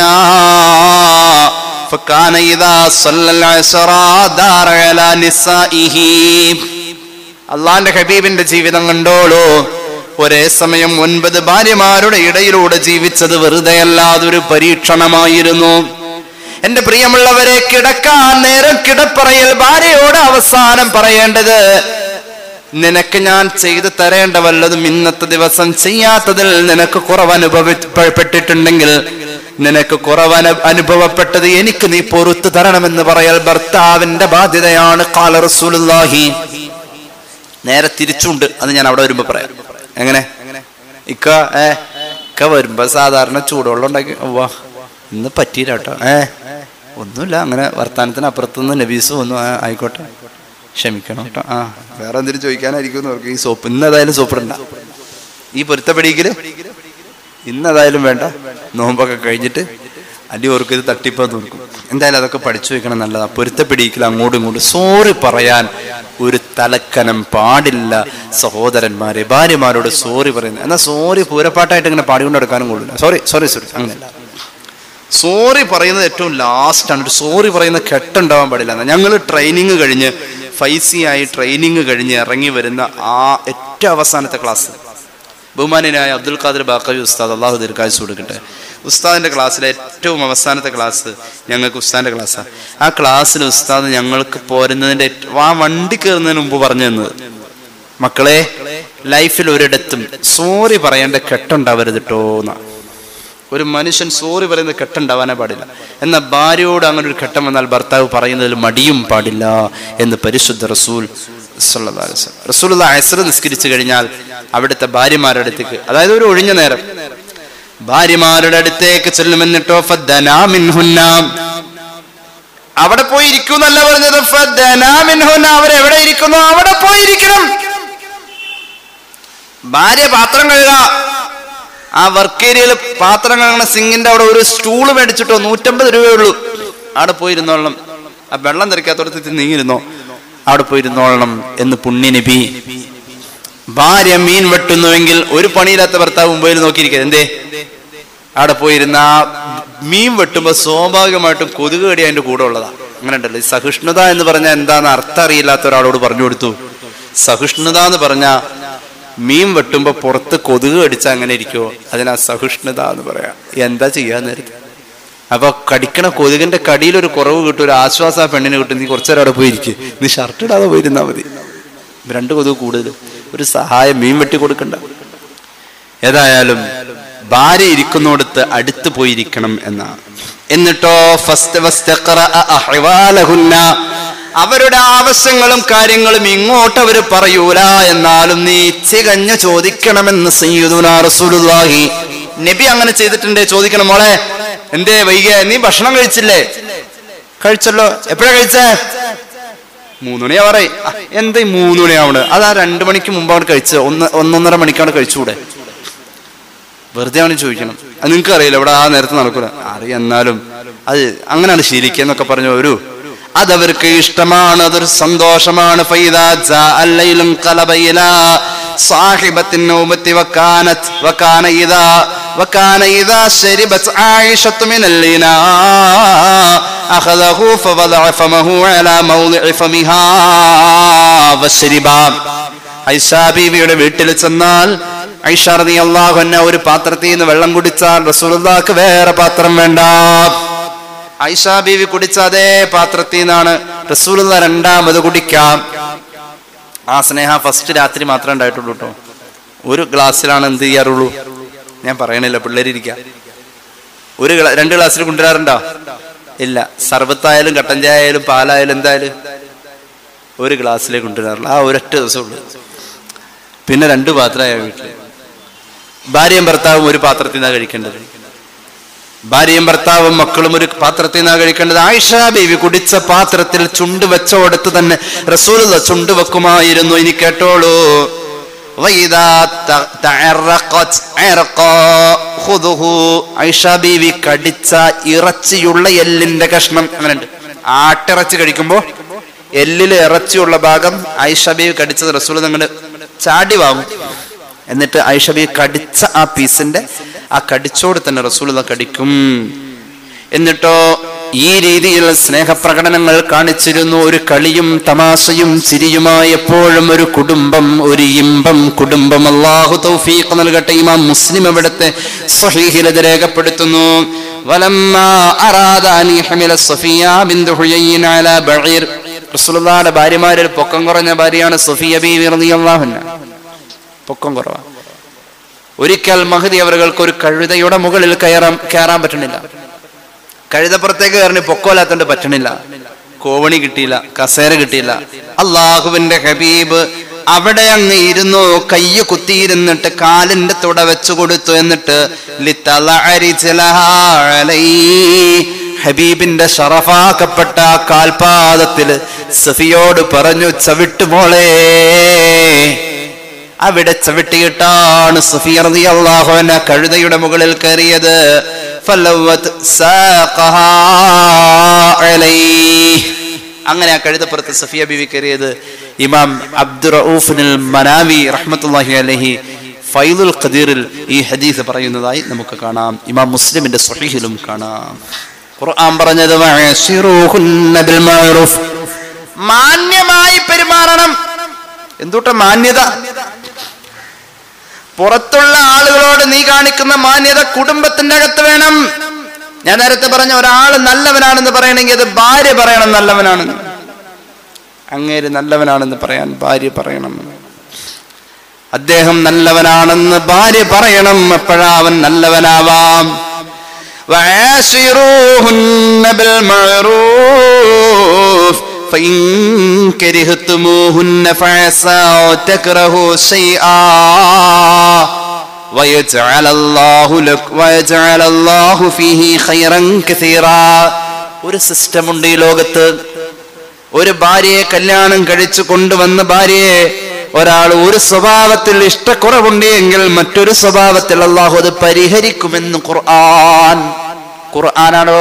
فكان إذا صلى العصر دار على نسائه അള്ളാന്റെ ഹബീബിന്റെ ജീവിതം കണ്ടോളൂ ഒരേ സമയം ഒൻപത് ഭാര്യമാരുടെ ഇടയിലൂടെ ജീവിച്ചത് വെറുതെയല്ല അതൊരു പരീക്ഷണമായിരുന്നു എന്റെ പ്രിയമുള്ളവരെ കിടക്കാൻ നേരം കിടപ്പറയിൽ ഭാര്യയോട് അവസാനം പറയേണ്ടത് നിനക്ക് ഞാൻ ചെയ്തു തരേണ്ട വല്ലതും ഇന്നത്തെ ദിവസം ചെയ്യാത്തതിൽ നിനക്ക് കുറവ് അനുഭവപ്പെട്ടിട്ടുണ്ടെങ്കിൽ നിനക്ക് കുറവ് അനു- അനുഭവപ്പെട്ടത് എനിക്ക് നീ പൊറത്തു തരണമെന്ന് പറയൽ ഭർത്താവിന്റെ ബാധ്യതയാണ് കാല റസൂലുള്ളാഹി നേരെ തിരിച്ചുണ്ട് അത് ഞാൻ അവിടെ വരുമ്പോ പറയാം എങ്ങനെ ഇക്ക ഏ ഇക്ക വരുമ്പോ സാധാരണ ചൂടുവെള്ളം ഉണ്ടാക്കി വാ ഇന്ന് പറ്റിയില്ല കേട്ടോ ഏ ഒന്നുമില്ല അങ്ങനെ വർത്താനത്തിന് അപ്പുറത്തുനിന്ന് നബീസ് വന്നു ആ, ആയിക്കോട്ടെ ക്ഷമിക്കണം കേട്ടോ ആ വേറെ എന്തെങ്കിലും ചോദിക്കാനായിരിക്കും എന്ന് ഓർക്കും. ഈ സോപ്പ് ഇന്ന് ഏതായാലും സോപ്പ് ഇടണ്ട ഈ പൊരുത്തപ്പെടിക്കല് ഇന്ന് ഏതായാലും വേണ്ട നോമ്പൊക്കെ കഴിഞ്ഞിട്ട് അടി ഓർക്ക് ഇത് തട്ടിപ്പാന്ന് ഓർക്കും എന്തായാലും അതൊക്കെ പഠിച്ചു വെക്കണം നല്ലതാ പൊരുത്തപ്പെടിക്കൽ അങ്ങോട്ടും ഇങ്ങോട്ടും സോറി പറയാൻ ഒരു തലക്കനം പാടില്ല സഹോദരന്മാരെ ഭാര്യമാരോട് സോറി പറയുന്നത് എന്നാൽ സോറി പൂരപ്പാട്ടായിട്ട് ഇങ്ങനെ പാടിക്കൊണ്ട് എടുക്കാനും കൊള്ളില്ല സോറി സോറി സോറി അങ്ങനെയല്ല സോറി പറയുന്നത് ഏറ്റവും ലാസ്റ്റാണ് ഒരു സോറി പറയുന്ന കെട്ടുണ്ടാവാൻ പാടില്ല ഞങ്ങൾ ട്രെയിനിങ് കഴിഞ്ഞ് ഫൈസിയായി ട്രെയിനിങ് കഴിഞ്ഞ് ഇറങ്ങി വരുന്ന ആ ഏറ്റവും അവസാനത്തെ ക്ലാസ് ബഹുമാനായ അബ്ദുൽ ഖാദർ ബാക്കവി ഉസ്താദ് അള്ളാഹു ദീർഘായുസ് കൊടുക്കട്ടെ ഉസ്താദിന്റെ ക്ലാസ്സിലെ ഏറ്റവും അവസാനത്തെ ക്ലാസ് ഞങ്ങൾക്ക് ഉസ്താദിന്റെ ക്ലാസ്സാണ് ആ ക്ലാസ്സിൽ ഉസ്താദ് ഞങ്ങൾക്ക് പോരുന്നതിന്റെ ഏറ്റ- ആ വണ്ടി കയറുന്നതിന് മുമ്പ് പറഞ്ഞു തന്നത് മക്കളെ ലൈഫിൽ ഒരിടത്തും സോറി പറയേണ്ട കെട്ടുണ്ടാവരുത് കേട്ടോന്നാ ഒരു മനുഷ്യൻ സോറി പറയുന്നത് കെട്ടുണ്ടാവാനേ പാടില്ല എന്നാൽ ഭാര്യയോട് അങ്ങനെ ഒരു ഘട്ടം വന്നാൽ ഭർത്താവ് പറയുന്നതിൽ മടിയും പാടില്ല എന്ന് പരിശുദ്ധ റസൂൽ റസൂൽ അസർ നിസ്കരിച്ചു കഴിഞ്ഞാൽ അവിടുത്തെ ഭാര്യമാരുടെ അടുത്തേക്ക് അതായത് ഒരു ഒഴിഞ്ഞ നേരം ഭാര്യമാരുടെ അടുത്തേക്ക് ചെല്ലുമെന്നിട്ടോ ഫദ്ദനാ മിൻഹുന്ന. അവിടെ പോയി ഇരിക്കുന്നല്ല പറഞ്ഞത് ഫദ്ദനാ മിൻഹുന്ന. അവരെവിടെ ഇരിക്കുന്നു അവിടെ പോയി ഇരിക്കണം ഭാര്യ പാത്രം കഴുക ആ വർക്ക് ഏരിയയിൽ പാത്രം കഴുകണ സിങ്ങിന്റെ അവിടെ ഒരു സ്റ്റൂള് മേടിച്ചിട്ടോ നൂറ്റമ്പത് രൂപയേ ഉള്ളൂ അവിടെ പോയിരുന്നോളണം ആ വെള്ളം തെറിക്കാത്തോടത്ത് നീങ്ങിരുന്നോ അവിടെ പോയിരുന്നോളണം എന്ന് പുണ്യ നബി ഭാര്യ മീൻ വെട്ടുന്നുവെങ്കിൽ ഒരു പണിയില്ലാത്ത ഭർത്താവ് മുമ്പിൽ നോക്കിയിരിക്കുക എന്തേ അവിടെ പോയിരുന്ന ആ മീൻ വെട്ടുമ്പോ സ്വാഭാവികമായിട്ടും കൊതുക് കടി അതിന്റെ കൂടെ ഉള്ളതാ അങ്ങനെ ഉണ്ടല്ലോ ഈ സഹിഷ്ണുത എന്ന് പറഞ്ഞാൽ എന്താന്ന് അർത്ഥം അറിയില്ലാത്ത ഒരാളോട് പറഞ്ഞു കൊടുത്തു സഹിഷ്ണുത എന്ന് പറഞ്ഞ മീൻ വെട്ടുമ്പോ പുറത്ത് കൊതുക് കടിച്ചാൽ അങ്ങനെ ഇരിക്കുമോ അതിനാ സഹിഷ്ണുത എന്ന് പറയാ എന്താ ചെയ്യാൻ നേരത്തെ അപ്പൊ കടിക്കണ കൊതുകിന്റെ കടിയിൽ ഒരു കുറവ് കിട്ടും ഒരു ആശ്വാസം ആ പെണ്ണിന് കിട്ടും നീ കുറച്ചേരം അവിടെ പോയിരിക്കും നീ ഷർട്ട് ഇടാതെ പോയിരുന്നാ മതി രണ്ട് കൊതുക് കൂടുതൽ ഒരു സഹായം മീൻ വെട്ടി കൊടുക്കണ്ട ഏതായാലും ഭാര്യ ഇരിക്കുന്നിടത്ത് അടുത്ത് പോയിരിക്കണം എന്നാണ് എന്നിട്ടോ ഫസ്റ്റ് വസ്തഖറ അഹ്വാലഹുന്ന. അവരുടെ ആവശ്യങ്ങളും കാര്യങ്ങളും ഇങ്ങോട്ട് അവർ പറയൂല എന്നാലും നീ ചികഞ്ഞ് ചോദിക്കണമെന്ന് സയ്യിദുനാ റസൂലുള്ളാഹി നബി അങ്ങനെ ചെയ്തിട്ടുണ്ട് ചോദിക്കണം മോളെ എന്തേ വൈകിയ നീ ഭക്ഷണം കഴിച്ചില്ലേ കഴിച്ചല്ലോ എപ്പോഴാ കഴിച്ചേ മൂന്നുമണിയാ പറയും എന്താ ഈ മൂന്നുമണിയാവണ് അത് ആ രണ്ടു മണിക്ക് മുമ്പാണ് കഴിച്ചത് ഒന്ന് ഒന്നൊന്നര മണിക്കാണ് കഴിച്ചുകൂടെ വെറുതെ ആണ് ചോദിക്കണം അത് നിങ്ങൾക്ക് അറിയില്ല ഇവിടെ ആ നേരത്തെ നടക്കൂല അറിയാം എന്നാലും അത് അങ്ങനെയാണ് ശീലിക്കുക എന്നൊക്കെ പറഞ്ഞു ഒരു അതവർക്ക് ഇഷ്ടമാണ് അതൊരു സന്തോഷമാണ് ഫൈദാ ജാ അല്ലൈലും ഖലബൈല സാഹിബത്തിൻ നൗബത്തി വകാനത് വകാന ഇദാ വകാന ഇദാ ശരിബത് ആയിഷത്തു മിനൽ ലീനാ അഖദഹു ഫവദഅ ഫമഹു അലാ മൗളിഇ ഫമിഹാ വശരിബാ ഐഷാ ബീവിയുടെ വീട്ടിൽ ചെന്നാൽ ഐഷ റളിയല്ലാഹു അൻഹ ഒരു പാത്രത്തിൽ നിന്ന് വെള്ളം കുടിച്ചാൽ റസൂലുള്ളാഹിക്ക് വേറെ പാത്രം വേണ്ട ഐഷ ബീവി കുടിച്ച അതേ പാത്രത്തിൽ നിന്നാണ് റസൂലുള്ള രണ്ടാമത് കുടിക്കാം ആ സ്നേഹ ഫസ്റ്റ് രാത്രി മാത്രമേ ഉണ്ടായിട്ടുള്ളൂ കേട്ടോ ഒരു ഗ്ലാസ്സിലാണ് എന്ത് ചെയ്യാറുള്ളൂ ഞാൻ പറയണില്ല പിള്ളേരിയ്ക്കാം ഒരു ഗ്ലാ- രണ്ട് ഗ്ലാസ്സിൽ കൊണ്ടുവരാറുണ്ടോ ഇല്ല സർബത്തായാലും കട്ടൻ ചായ ആയാലും പാലായാലും എന്തായാലും ഒരു ഗ്ലാസ്സിലേ കൊണ്ടുവരാറുള്ളൂ ആ ഒരൊറ്റ ദിവസം ഉള്ളൂ പിന്നെ രണ്ട് പാത്രമായ വീട്ടില് ഭാര്യയും ഭർത്താവും ഒരു പാത്രത്തിൽ നിന്നാണ് കഴിക്കേണ്ടത് ഭാര്യയും ഭർത്താവും മക്കളും ഒരു പാത്രത്തിൽ നിന്നാണ് കഴിക്കേണ്ടത് ആയിഷ ബേബി കുടിച്ച പാത്രത്തിൽ ചുണ്ട് വെച്ചോടത്ത് തന്നെ റസൂലുള്ള ചുണ്ട് വെക്കുമായിരുന്നു ഇനി കേട്ടോളൂ വൈദാ ത- തഅറഖത് അറഖാ ഖുദുഹു. ആയിഷ ബീവി കടിച്ച ഇറച്ചിയുള്ള എല്ലിന്റെ കഷ്ണം അങ്ങനെയുണ്ട് ആട്ടിറച്ചി കഴിക്കുമ്പോ എല്ലില് ഇറച്ചിയുള്ള ഭാഗം ആയിഷ ബീവി കടിച്ചത് റസൂൽ നിങ്ങളുടെ ചാടി വാങ്ങും എന്നിട്ട് ആയിഷ ബീവി കടിച്ച ആ പീസിന്റെ ആ കടിച്ചോട് തന്നെ റസൂൽ കടിക്കും എന്നിട്ടോ ഈ രീതിയിൽ സ്നേഹപ്രകടനങ്ങൾ കാണിച്ചിരുന്നു ഒരു കളിയും തമാശയും ചിരിയുമായി എപ്പോഴും ഒരു കുടുംബം ഒരു ഇമ്പം കുടുംബം അള്ളാഹു തൗഫീഖ് നൽകട്ടെ ഇമാം മുസ്ലിം ഇവിടുത്തെ സ്വഹീഹിലത് രേഖപ്പെടുത്തുന്നു വലമ്മാ അറാദ അൻ യഹ്മില സഫിയ ബിന്തു ഹുയൈൻ അലാ ബഈർ റസൂലുള്ളാഹിയുടെ ഭാര്യമാരിൽ പൊക്കം കുറഞ്ഞ ഭാര്യയാണ് സഫിയ ബീവി റളിയല്ലാഹു അൻഹ പൊക്കം കുറവാ ഒരിക്കൽ മഹദി അവർക്ക് ഒരു കഴുതയുടെ മുകളിൽ കയറാൻ കയറാൻ പറ്റണില്ല കഴുതപ്പുറത്തേക്ക് കയറി പൊക്കോലാത്തോണ്ട് പറ്റണില്ല കോവണി കിട്ടിയില്ല കസേര കിട്ടിയില്ല അള്ളാഹുവിന്റെ ഹബീബ് അവിടെ അങ്ങ് ഇരുന്നു കയ്യ് കുത്തിയിരുന്നിട്ട് കാലിന്റെ തുട വെച്ചു കൊടുത്തു എന്നിട്ട് ലിത്തളഅരി ജലഹാ അലൈഹി. ഹബീബിന്റെ ഷറഫാക്കപ്പെട്ട ആ കാൽപാദത്തിൽ സഫിയോട് പറഞ്ഞു ചവിട്ടുമോളെ അവിടെ ചവിട്ടിയിട്ടാണ് സഫിയ റളിയല്ലാഹു അൻഹ കഴുതയുടെ മുകളിൽ കയറിയത് ഫലവത് സാഖഹാ അലൈഹി. അങ്ങനെ ആ കഴുതപ്പുറത്ത് സഫിയ ബിവി കയറിയത് ഇമാം അബ്ദുറഊഫിനിൽ മനാവി റഹ്മത്തുള്ളാഹി അലൈഹി ഫൈദുൽ ഖദീറിൽ ഈ ഹദീസ് പറയുന്നതായി നമുക്ക് കാണാം ഇമാം മുസ്ലിമിന്റെ സ്വഹീഹിലും കാണാം ഖുർആൻ പറഞ്ഞത് വഅശിറൂഹുന്ന ബിൽ മഅറൂഫ് മാന്യമായി പെരുമാറണം എന്തുട്ട മാന്യത പുറത്തുള്ള ആളുകളോട് നീ കാണിക്കുന്ന മാന്യത കുടുംബത്തിന്റെ അകത്ത് വേണം ഞാൻ നേരത്തെ പറഞ്ഞ ഒരാൾ നല്ലവനാണെന്ന് പറയണമെങ്കിൽ അത് ഭാര്യ പറയണം നല്ലവനാണെന്ന് അങ്ങേര് നല്ലവനാണെന്ന് പറയാൻ ഭാര്യ പറയണം അദ്ദേഹം നല്ലവനാണെന്ന് ഭാര്യ പറയണം എപ്പോഴാ അവൻ നല്ലവനാവാം وعاشروهن بالمعروف فإن كرهتموهن فعسى أن تكرهوا شيئا ويجعل الله لك ويجعل الله فيه خيرا كثيرا ഒരു സിസ്റ്റം ഉണ്ട് ഈ ലോകത്ത് ഒരു ഭാര്യയെ കല്യാണം കഴിച്ചു കൊണ്ടുവന്ന ഭാര്യയെ ഒരാൾ ഒരു സ്വഭാവത്തിൽ ഇഷ്ടക്കുറവുണ്ട് എങ്കിൽ മറ്റൊരു സ്വഭാവത്തിൽ അള്ളാഹു അത് പരിഹരിക്കുമെന്ന് ഖുർആൻ ഖുർആനാണോ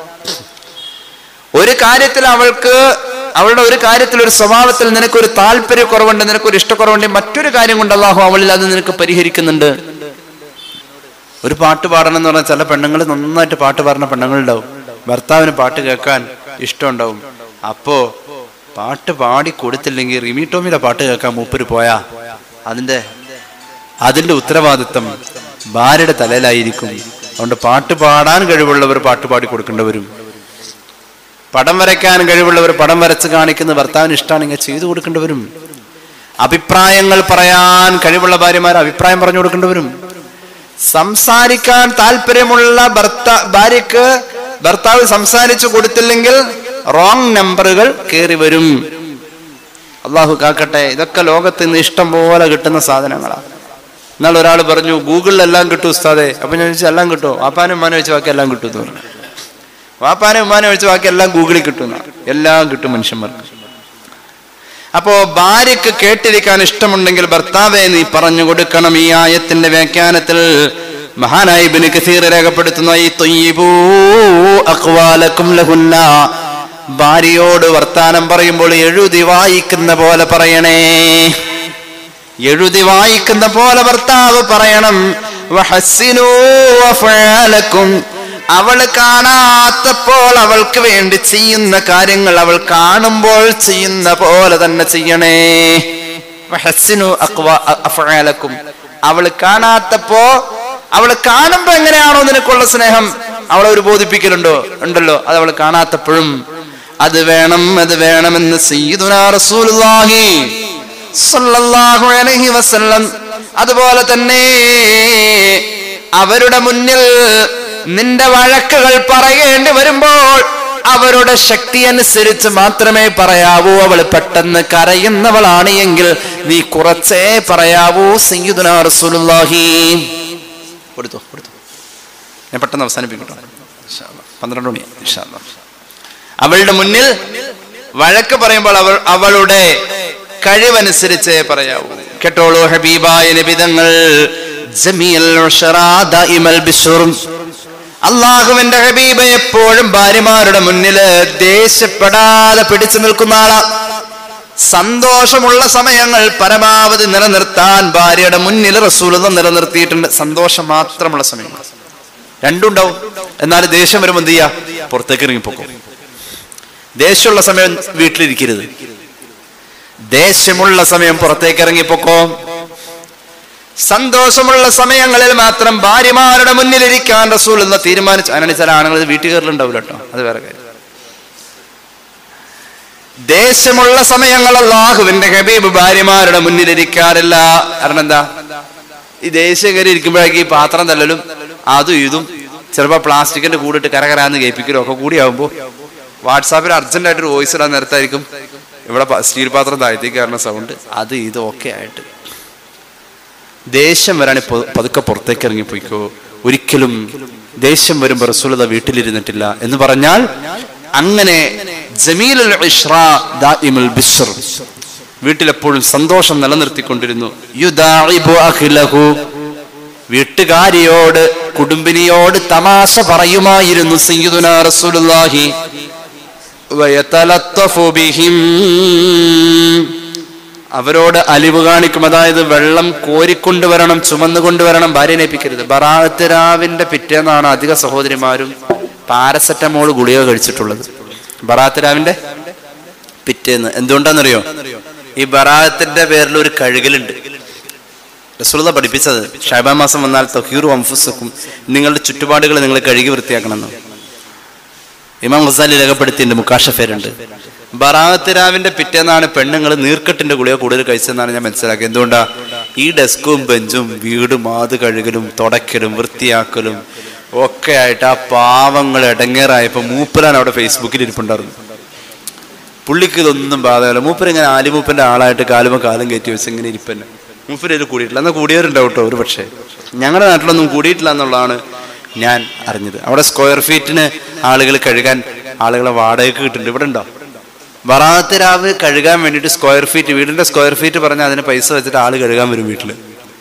ഒരു കാര്യത്തിൽ അവൾക്ക് അവളുടെ ഒരു കാര്യത്തിൽ ഒരു സ്വഭാവത്തിൽ നിനക്കൊരു താല്പര്യക്കുറവുണ്ട് നിനക്കൊരു ഇഷ്ടക്കുറവുണ്ട് മറ്റൊരു കാര്യം കൊണ്ട് അള്ളാഹു അവളിൽ അത് നിനക്ക് പരിഹരിക്കുന്നുണ്ട് ഒരു പാട്ട് പാടണം എന്ന് പറഞ്ഞാൽ ചില പെണ്ണുങ്ങൾ നന്നായിട്ട് പാട്ട് പാടുന്ന പെണ്ണുങ്ങളുണ്ടാവും ഭർത്താവിന് പാട്ട് കേൾക്കാൻ ഇഷ്ടമുണ്ടാവും അപ്പോ പാട്ട് പാടി കൊടുത്തില്ലെങ്കിൽ റിമി ടോമിയുടെ പാട്ട് കേൾക്കാൻ മൂപ്പര് പോയാ അതിന്റെ അതിന്റെ ഉത്തരവാദിത്തം ഭാര്യയുടെ തലയിലായിരിക്കും അതുകൊണ്ട് പാട്ട് പാടാൻ കഴിവുള്ളവർ പാട്ട് പാടി കൊടുക്കേണ്ടവരും പടം വരയ്ക്കാൻ കഴിവുള്ളവർ പടം വരച്ച് കാണിക്കുന്ന ഭർത്താവിന് ഇഷ്ടമാണെങ്കിൽ ചെയ്തു കൊടുക്കേണ്ടവരും അഭിപ്രായങ്ങൾ പറയാൻ കഴിവുള്ള ഭാര്യമാർ അഭിപ്രായം പറഞ്ഞു കൊടുക്കേണ്ടവരും സംസാരിക്കാൻ താല്പര്യമുള്ള ഭർത്ത ഭാര്യക്ക് ഭർത്താവ് സംസാരിച്ചു കൊടുത്തില്ലെങ്കിൽ റോങ് നമ്പറുകൾ കയറി വരും അള്ളാഹു കാക്കട്ടെ ഇതൊക്കെ ലോകത്ത് ഇന്ന് ഇഷ്ടം പോലെ കിട്ടുന്ന സാധനങ്ങളാണ് എന്നാൽ ഒരാൾ പറഞ്ഞു ഗൂഗിളിൽ എല്ലാം കിട്ടും ഉസ്താദെ അപ്പൊ ഞാൻ ചോദിച്ചു എല്ലാം കിട്ടും വാപ്പാനും ഉമ്മാനും വെച്ച് ബാക്കി എല്ലാം കിട്ടും എന്ന് പറഞ്ഞു വാപ്പാനും ഉമ്മാനും വെച്ച് ബാക്കി എല്ലാം ഗൂഗിളിൽ കിട്ടുന്ന എല്ലാം കിട്ടും മനുഷ്യന്മാർക്ക് അപ്പോ ഭാര്യക്ക് കേട്ടിരിക്കാൻ ഇഷ്ടമുണ്ടെങ്കിൽ ഭർത്താവെ നീ പറഞ്ഞു കൊടുക്കണം ഈ ആയത്തിന്റെ വ്യാഖ്യാനത്തിൽ മഹാനായി ഇബ്നു കസീർ രേഖപ്പെടുത്തുന്നു ഈ തൊയ്യിബൂ അഖ്വാലക്കും ലഹുന്ന ഭാര്യയോട് വർത്താനം പറയുമ്പോൾ എഴുതി വായിക്കുന്ന പോലെ പറയണേ എഴുതി വായിക്കുന്ന പോലെ ഭർത്താവ് പറയണം വഹസ്സിനൂ അഫ്ആലക്കും അവൾ കാണാത്തപ്പോൾ അവൾക്ക് വേണ്ടി ചെയ്യുന്ന കാര്യങ്ങൾ അവൾ കാണുമ്പോൾ ചെയ്യുന്ന പോലെ തന്നെ ചെയ്യണേ വഹസ്സിനു അഖ്വ- അഫ്ആലക്കും അവൾ കാണാത്തപ്പോ അവൾ കാണുമ്പോ എങ്ങനെയാണോ നിനക്കുള്ള സ്നേഹം അവളെ ഒരു ബോധിപ്പിക്കലുണ്ടോ ഉണ്ടല്ലോ അത് അവൾ കാണാത്തപ്പോഴും അത് വേണം അത് വേണമെന്ന് സയ്യിദുനാ റസൂലുള്ളാഹി സല്ലല്ലാഹു അലൈഹി വസല്ലം അതുപോലെ തന്നെ അവരുടെ മുന്നിൽ നിന്റെ വഴക്കുകൾ പറയേണ്ടി വരുമ്പോൾ അവരുടെ ശക്തി അനുസരിച്ച് മാത്രമേ പറയാവൂ അവൾ പെട്ടെന്ന് കരയുന്നവളാണ് എങ്കിൽ നീ കുറച്ചേ പറയാവൂ സയ്യിദുനാ റസൂലുള്ളാഹി കൊടുത്തു കൊടുത്തു ഞാൻ പെട്ടെന്ന് അവസാനിപ്പിക്കട്ടോ ഇൻഷാ അല്ലാ. പന്ത്രണ്ട് മണി ഇൻഷാ അല്ലാ. അവളുടെ മുന്നിൽ വഴക്ക് പറയുമ്പോൾ അവൾ അവളുടെ കഴിവനുസരിച്ചേ പറയാവൂ കേട്ടോളൂ ഹബീബായ നിബിതങ്ങൾ ജമീൽ ഉഷറാ ദായിമൽ ബിശ്ർ. അള്ളാഹുവിന്റെ ഹബീബ് എപ്പോഴും ഭാര്യമാരുടെ മുന്നില് ദേഷ്യപ്പെടാതെ പിടിച്ചു നിൽക്കുന്ന ആളാ സന്തോഷമുള്ള സമയങ്ങൾ പരമാവധി നിലനിർത്താൻ ഭാര്യയുടെ മുന്നിൽ റസൂലത നിലനിർത്തിയിട്ടുണ്ട് സന്തോഷം മാത്രമുള്ള സമയങ്ങൾ രണ്ടുണ്ടാവും എന്നാൽ ദേഷ്യം വരുമ്പോൾ എന്ത് ചെയ്യാ പുറത്തേക്ക് ഇറങ്ങിപ്പോക്കും ദേഷ്യമുള്ള സമയം വീട്ടിലിരിക്കരുത് ദേഷ്യമുള്ള സമയം പുറത്തേക്ക് ഇറങ്ങിപ്പോക്കോ സന്തോഷമുള്ള സമയങ്ങളിൽ മാത്രം ഭാര്യമാരുടെ മുന്നിലിരിക്കാൻ റസൂൽ എന്ന് തീരുമാനിച്ചു അങ്ങനെ ചില ആണുങ്ങൾ വീട്ടിൽ കയറലുണ്ടാവില്ല കേട്ടോ അത് വേറെ കാര്യം ദേഷ്യമുള്ള സമയങ്ങൾ അള്ളാഹുവിന്റെ ഹബീബ് ഭാര്യമാരുടെ മുന്നിലിരിക്കാറില്ല കാരണം എന്താ ഈ ദേഷ്യം കയറി ഇരിക്കുമ്പോഴേക്ക് ഈ പാത്രം തല്ലലും അതും ഇതും ചിലപ്പോൾ പ്ലാസ്റ്റിക്കിന്റെ കൂടിട്ട് കരകരാന്ന് കേൾപ്പിക്കലും ഒക്കെ കൂടിയാവുമ്പോൾ വാട്സാപ്പിൽ അർജന്റായിട്ട് ഒരു വോയിസ് ഇടാൻ നേരത്തായിരിക്കും ഇവിടെ പ- സ്റ്റീൽ പാത്രം താഴ്ത്തി കയറുന്ന സൗണ്ട് അത് ഇതൊക്കെ ആയിട്ട് ദേഷ്യം വരാൻ പതുക്കെ പുറത്തേക്ക് ഇറങ്ങിപ്പോയിക്കോ ഒരിക്കലും ദേഷ്യം വരുമ്പോൾ റസൂലത വീട്ടിലിരുന്നിട്ടില്ല എന്ന് പറഞ്ഞാൽ അങ്ങനെ ജമീലുൽ ഇഷ്റാ ദാഇമുൽ ബിശ്ർ വീട്ടിലെപ്പോഴും സന്തോഷം നിലനിർത്തിക്കൊണ്ടിരുന്നു യുദാഇബു അഖിലഹു വീട്ടുകാരിയോട് കുടുംബിനിയോട് തമാശ പറയുമായിരുന്നു സയ്യിദുനാ റസൂലുള്ളാഹി വയതലത്തഫു ബിഹിം അവരോട് അലിവ് കാണിക്കും അതായത് വെള്ളം കോരിക്കൊണ്ടുവരണം ചുമന്നു കൊണ്ടുവരണം ഭാര്യനെ ഏൽപ്പിക്കരുത് ബറാത്ത് രാവിന്റെ പിറ്റേന്നാണ് അധിക സഹോദരിമാരും പാരസെറ്റമോൾ ഗുളിക കഴിച്ചിട്ടുള്ളത് ബറാത്ത് രാവിന്റെ പിറ്റേന്ന് എന്തുകൊണ്ടാണെന്നറിയോ ഈ ബറാത്തിന്റെ പേരിൽ ഒരു കഴുകലുണ്ട് റസൂലത പഠിപ്പിച്ചത് ഷാബാ മാസം വന്നാൽ തൊഹീറു അംഫുസക്കും നിങ്ങളുടെ ചുറ്റുപാടുകൾ നിങ്ങൾ കഴുകി വൃത്തിയാക്കണമെന്ന് ഇമാം ഗസാലി രേഖപ്പെടുത്തിയിട്ടുണ്ട് മുക്കാഷഫേരുണ്ട് ബറാത്ത് രാവിന്റെ പിറ്റേന്നാണ് പെണ്ണുങ്ങൾ നീർക്കെട്ടിന്റെ ഗുളിക കൂടുതൽ കഴിച്ചതെന്നാണ് ഞാൻ മനസ്സിലാക്കിയത് എന്തുകൊണ്ടാ ഈ ഡെസ്കും ബെഞ്ചും വീടും ആത് കഴുകലും തുടയ്ക്കലും വൃത്തിയാക്കലും ഒക്കെ ആയിട്ട് ആ പാവങ്ങൾ ഇടങ്ങേറായപ്പോ മൂപ്പരാൻ അവിടെ ഫേസ്ബുക്കിൽ ഇരിപ്പുണ്ടായിരുന്നു പുള്ളിക്ക് ഇതൊന്നും ബാധകമല്ല മൂപ്പർ ഇങ്ങനെ ആലിമൂപ്പന്റെ ആളായിട്ട് കാലുമ കാലം കയറ്റി വെച്ച് ഇങ്ങനെ ഇരിപ്പന്നെ മൂപ്പര് ഇത് കൂടിയിട്ടില്ല എന്നാൽ കൂടിയവരുണ്ടാവും കേട്ടോ ഒരു പക്ഷേ ഞങ്ങളുടെ നാട്ടിലൊന്നും കൂടിയിട്ടില്ല എന്നുള്ളതാണ് ഞാൻ അറിഞ്ഞത് അവിടെ സ്ക്വയർ ഫീറ്റിന് ആളുകൾ കഴുകാൻ ആളുകളെ വാടകയ്ക്ക് കിട്ടുന്നുണ്ട് ഇവിടെ ഉണ്ടോ വറാത്ത് രാവ് കഴുകാൻ വേണ്ടിയിട്ട് സ്ക്വയർ ഫീറ്റ് വീടിന്റെ സ്ക്വയർ ഫീറ്റ് പറഞ്ഞാൽ അതിന് പൈസ വെച്ചിട്ട് ആള് കഴുകാൻ വരും വീട്ടിൽ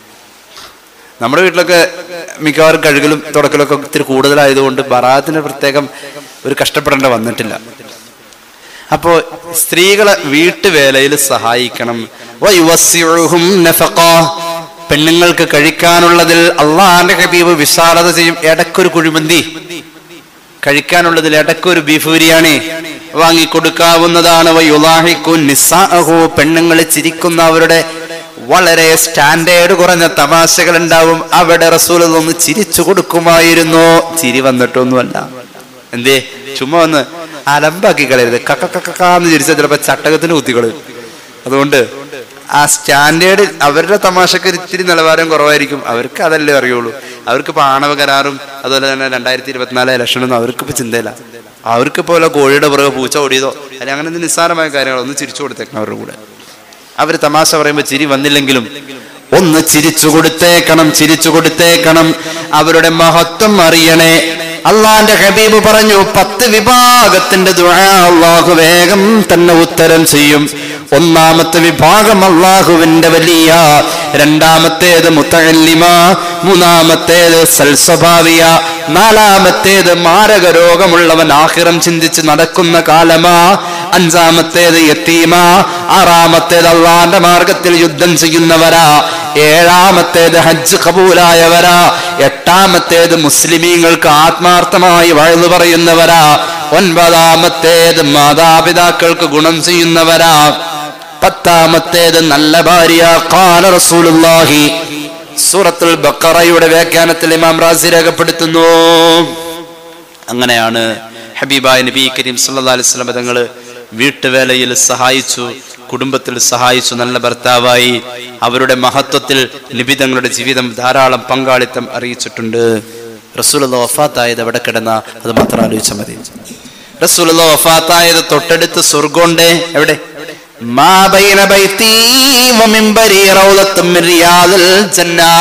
നമ്മുടെ വീട്ടിലൊക്കെ മിക്കവാറും കഴുകലും തുടക്കലൊക്കെ ഇത്തിരി കൂടുതലായതുകൊണ്ട് ബറാത്തിന് പ്രത്യേകം ഒരു കഷ്ടപ്പെടേണ്ട വന്നിട്ടില്ല അപ്പോ സ്ത്രീകളെ വീട്ടുവേലയിൽ സഹായിക്കണം വയുവസ്സിഉഹും നഫഖാ. പെണ്ണുങ്ങൾക്ക് കഴിക്കാനുള്ളതിൽ അള്ളാന്റെ ഹബീബ് വിശാലത ചെയ്യും ഇടക്കൊരു കുഴിമന്തി കഴിക്കാനുള്ളതിൽ ഇടക്കൊരു ബീഫ് ബിരിയാണി വാങ്ങിക്കൊടുക്കാവുന്നതാണ് വയുലാഹിക്കു നിസ്സാഅഹു പെണ്ണുങ്ങൾ ചിരിക്കുന്ന അവരുടെ വളരെ സ്റ്റാൻഡേർഡ് കുറഞ്ഞ തമാശകൾ ഉണ്ടാവും അവിടെ റസൂൽ ഒന്ന് ചിരിച്ചു കൊടുക്കുമായിരുന്നു ചിരി വന്നിട്ടൊന്നുമല്ല എന്തേ ചുമ്മാ വന്ന് അലമ്പാക്കി കളയരുത് കക്ക കക്കാന്ന് ചിരിച്ചാൽ ചിലപ്പോ ചട്ടകത്തിന് കുത്തിക്കളയും അതുകൊണ്ട് ആ സ്റ്റാൻഡേർഡ് അവരുടെ തമാശക്ക് ഇത്തിരി നിലവാരം കുറവായിരിക്കും അവർക്ക് അതല്ലേ അറിയുള്ളൂ അവർക്ക് ഇപ്പൊ ആണവ കരാറും അതുപോലെ തന്നെ രണ്ടായിരത്തി ഇരുപത്തിനാല് ഇലക്ഷനൊന്നും അവർക്ക് ഇപ്പൊ ചിന്തയില്ല അവർക്ക് പോലെ കോഴിയുടെ പുറകെ പൂച്ച ഓടിയതോ അല്ലെങ്കിൽ അങ്ങനെ നിസ്സാരമായ കാര്യങ്ങളോ ഒന്ന് ചിരിച്ചു കൊടുത്തേക്കണം അവരുടെ കൂടെ അവർ തമാശ പറയുമ്പോൾ ചിരി വന്നില്ലെങ്കിലും ഒന്ന് ചിരിച്ചു കൊടുത്തേക്കണം ചിരിച്ചു കൊടുത്തേക്കണം അവരുടെ മഹത്വം അറിയണേ അള്ളാന്റെ ഹബീബ് പറഞ്ഞു പത്ത് വിഭാഗത്തിന്റെ ദുആ അള്ളാഹു വേഗം തന്നെ ഉത്തരം ചെയ്യും ഒന്നാമത്തെ വിഭാഗം അള്ളാഹുവിന്റെ വലിയ രണ്ടാമത്തേത് മുത്തല്ലിമ മൂന്നാമത്തേത് സൽസ്വഭാവിയ നാലാമത്തേത് മാരക രോഗമുള്ളവൻ ആഹിറം ചിന്തിച്ച് നടക്കുന്ന കാലമാ അഞ്ചാമത്തേത് യത്തീമ ആറാമത്തേത് അള്ളാന്റെ മാർഗത്തിൽ യുദ്ധം ചെയ്യുന്നവരാ ഏഴാമത്തേത് ഹജ്ജ് കബൂലായവരാ എട്ടാമത്തേത് മുസ്ലിമീങ്ങൾക്ക് ആത്മാർത്ഥമായി വഴുതു പറയുന്നവരാ ഒൻപതാമത്തേത് മാതാപിതാക്കൾക്ക് ഗുണം ചെയ്യുന്നവരാ പത്താമത്തേത് നല്ല ഭാര്യ കാല റസൂലുള്ളാഹി സൂറത്തുൽ ബക്കറയുടെ വ്യാഖ്യാനത്തിൽ ഇമാം റാസി രേഖപ്പെടുത്തുന്നു അങ്ങനെയാണ് ഹബീബായ നബി കരീം സല്ലല്ലാഹു അലൈഹി വസല്ലം തങ്ങൾ വീട്ടുവേലയിൽ സഹായിച്ചു കുടുംബത്തിൽ സഹായിച്ചു നല്ല ഭർത്താവായി അവരുടെ മഹത്വത്തിൽ നബി തങ്ങളുടെ ജീവിതം ധാരാളം പങ്കാളിത്തം അറിയിച്ചിട്ടുണ്ട് റസൂലുള്ള വഫാത്തായത് എവിടെ കിടന്ന അത് മാത്രം ആലോചിച്ചാൽ മതി റസൂലുള്ള വഫാത്തായത് തൊട്ടടുത്ത് സ്വർഗമുണ്ട് എവിടെ മാ ബൈന ബൈത്തി വമിൻബരി റൗളത്തും മിൻ റിയാദിൽ ജന്നാ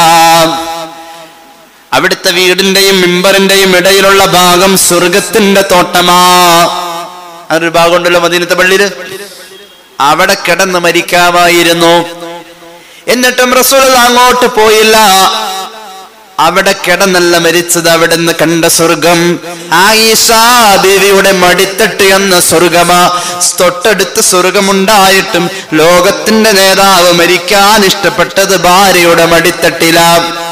അവിടുത്തെ വീടിന്റെയും മിമ്പറിന്റെയും ഇടയിലുള്ള ഭാഗം സ്വർഗത്തിന്റെ തോട്ടമാ അതൊരു ഭാഗമുണ്ടല്ലോ മദീനത്തെ പള്ളിയില് അവിടെ കിടന്ന് മരിക്കാമായിരുന്നു എന്നിട്ടും റസൂൽ അങ്ങോട്ട് പോയില്ല അവിടെ കിടന്നല്ല മരിച്ചത് അവിടുന്ന് കണ്ട സ്വർഗം ആയിഷാ ബീവിയുടെ മടിത്തട്ട് എന്ന സ്വർഗമാ തൊട്ടടുത്ത് സ്വർഗമുണ്ടായിട്ടും ലോകത്തിന്റെ നേതാവ് മരിക്കാൻ ഇഷ്ടപ്പെട്ടത് ഭാര്യയുടെ മടിത്തട്ടിലാ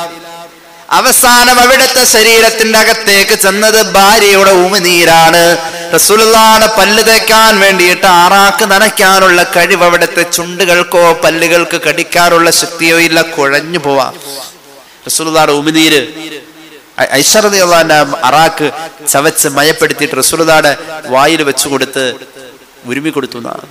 അവസാനം അവിടുത്തെ ശരീരത്തിന്റെ അകത്തേക്ക് ചെന്നത് ഭാര്യയുടെ ഉമിനീരാണ് റസൂലുള്ളാടെ പല്ല് തേക്കാൻ വേണ്ടിയിട്ട് ആറാക്ക് നനയ്ക്കാനുള്ള കഴിവ് അവിടുത്തെ ചുണ്ടുകൾക്കോ പല്ലുകൾക്ക് കടിക്കാനുള്ള ശക്തിയോ ഇല്ല കുഴഞ്ഞു പോവാ റസൂലുള്ളാടെ ഉമിനീര് ഐശ്വര്യതയുള്ള അറാക്ക് ചവച്ച് മയപ്പെടുത്തിയിട്ട് റസൂലുള്ളാടെ വായിൽ വെച്ചു കൊടുത്ത് ഉരുമി കൊടുത്തു എന്നാണ്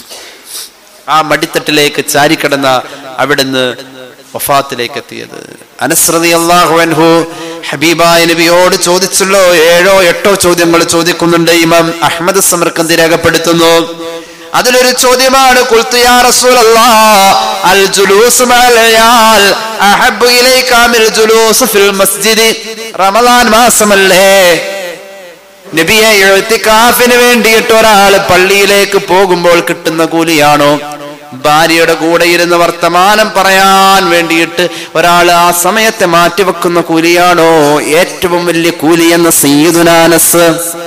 ആ മടിത്തട്ടിലേക്ക് ചാരിക്കിടന്ന അവിടുന്ന് വഫാത്തിലേക്ക് എത്തിയത് അനസ്രതി അള്ളാഹു ഹബീബായ നബിയോട് ചോദിച്ചല്ലോ ഏഴോ എട്ടോ ചോദ്യങ്ങൾ ചോദിക്കുന്നുണ്ട് ഇമാം അഹമ്മദ് സമർക്കന്തി രേഖപ്പെടുത്തുന്നു അതിലൊരു ചോദ്യമാണ് ഖുൽതു യാ റസൂലല്ലാഹ് അൽ ജുലൂസ് മഅൽ അയാൽ അഹബ്ബു ഇലൈക മിൽ ജുലൂസ് ഫിൽ മസ്ജിദ് റമദാൻ മാസമല്ലേ നബിയെ എഴുത്തിക്കാഫിന് വേണ്ടിയിട്ട് ഒരാൾ പള്ളിയിലേക്ക് പോകുമ്പോൾ കിട്ടുന്ന കൂലിയാണോ ഭാര്യയുടെ കൂടെ ഇരുന്ന് വർത്തമാനം പറയാൻ വേണ്ടിയിട്ട് ഒരാൾ ആ സമയത്തെ മാറ്റിവെക്കുന്ന കൂലിയാണോ ഏറ്റവും വലിയ കൂലി എന്ന സയ്യിദുനാനസ്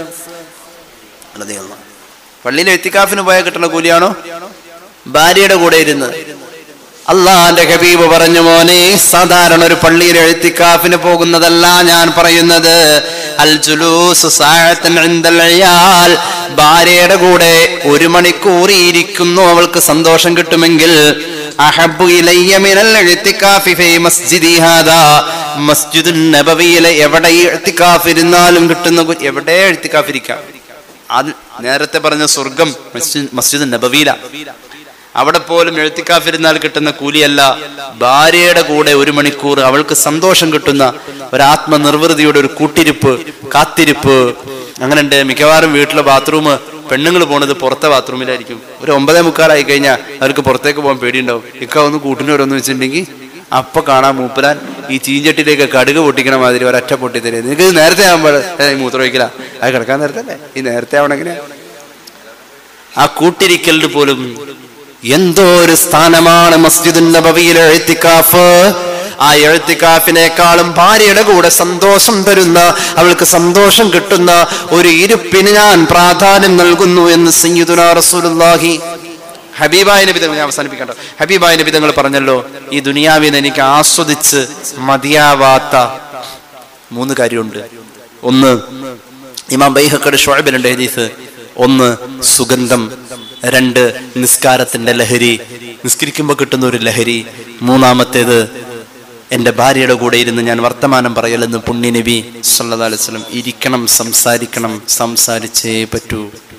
പള്ളിയിൽ എത്തിക്കാഫിന് പോയാൽ കിട്ടുന്ന കൂലിയാണോ ഭാര്യയുടെ കൂടെ ഇരുന്ന് അള്ളാന്റെ ഹബീബ് പറഞ്ഞു മോനെ സാധാരണ ഒരു പള്ളിയിൽ എഴുത്തിക്കാഫിന് പോകുന്നതല്ല ഞാൻ പറയുന്നത് അൽ ജുലൂസ് സാഅത്തൻ ഇൻദൽ അയാൽ ഭാര്യയുടെ കൂടെ ഒരു മണിക്കൂർ ഇരിക്കുന്നു അവൾക്ക് സന്തോഷം കിട്ടുമെങ്കിൽ അഹബ്ബു ഇലയ്യ മിനൽ ഇഅ്തികാഫി ഫീ മസ്ജിദി ഹാദാ മസ്ജിദുൻ നബവിയിലെ എവിടെ ഇഅ്തികാഫ് ഇരുന്നാലും കിട്ടുന്ന കു- എവിടെ ഇഅ്തികാഫ് ഇരിക്കാം അത് നേരത്തെ പറഞ്ഞ സ്വർഗം മസ്ജിദ് മസ്ജിദ് നബവിയില അവിടെ പോലും എഴുത്തിക്കാഫിരുന്നാൽ കിട്ടുന്ന കൂലിയല്ല ഭാര്യയുടെ കൂടെ ഒരു മണിക്കൂർ അവൾക്ക് സന്തോഷം കിട്ടുന്ന ഒരു ആത്മനിർവൃതിയുടെ ഒരു കൂട്ടിരിപ്പ് കാത്തിരിപ്പ് അങ്ങനെ ഉണ്ട് മിക്കവാറും വീട്ടിലെ ബാത്റൂം പെണ്ണുങ്ങൾ പോണത് പുറത്തെ ബാത്റൂമിലായിരിക്കും ഒരു ഒമ്പതേ മുക്കാലായി കഴിഞ്ഞാൽ അവർക്ക് പുറത്തേക്ക് പോകാൻ പേടിയുണ്ടാവും ഇക്ക ഒന്ന് കൂട്ടിനോരോന്ന് വെച്ചിട്ടുണ്ടെങ്കിൽ അപ്പൊ കാണാൻ മൂപ്പരാൻ ഈ ചീഞ്ചട്ടിയിലേക്ക് കടുക് പൊട്ടിക്കണ മാതിരി ഒരൊറ്റ പൊട്ടി തരും നിനക്ക് ഇത് നേരത്തെ ആകുമ്പോൾ മൂത്രമൊഴിക്കല അത് കിടക്കാൻ നേരത്തെ അല്ലേ ഈ നേരത്തെ ആവണം എങ്ങനെയാ ആ കൂട്ടിരിക്കലിന് പോലും എന്തോ ഒരു സ്ഥാനമാണ് മസ്ജിദ് നബവിയിലെ എഴുത്തിക്കാഫ് ആ എഴുത്തിക്കാഫിനേക്കാളും ഭാര്യയുടെ കൂടെ സന്തോഷം തരുന്ന അവൾക്ക് സന്തോഷം കിട്ടുന്ന ഒരു ഇരുപ്പിന് ഞാൻ പ്രാധാന്യം നൽകുന്നു എന്ന് സയ്യിദുനാ റസൂലുള്ളാഹി ഹബീബായ നബി തങ്ങൾ ഞാൻ അവസാനിപ്പിക്കണ്ട ഹബീബായ നബി തങ്ങൾ പറഞ്ഞല്ലോ ഈ ദുനിയാവിൽ നിന്ന് എനിക്ക് ആസ്വദിച്ച് മതിയാവാത്ത മൂന്ന് കാര്യമുണ്ട് ഒന്ന് ഇമാം ബൈഹക്കട് ഷുഅബിലുണ്ട് ഹദീസ് ഒന്ന് സുഗന്ധം രണ്ട് നിസ്കാരത്തിന്റെ ലഹരി നിസ്കരിക്കുമ്പോൾ കിട്ടുന്ന ഒരു ലഹരി മൂന്നാമത്തേത് എൻ്റെ ഭാര്യയുടെ കൂടെ ഇരുന്ന് ഞാൻ വർത്തമാനം പറയലെന്ന് പുണ്യ നബി സല്ലല്ലാഹു അലൈഹി വസല്ലം ഇരിക്കണം സംസാരിക്കണം സംസാരിച്ചേ പറ്റൂ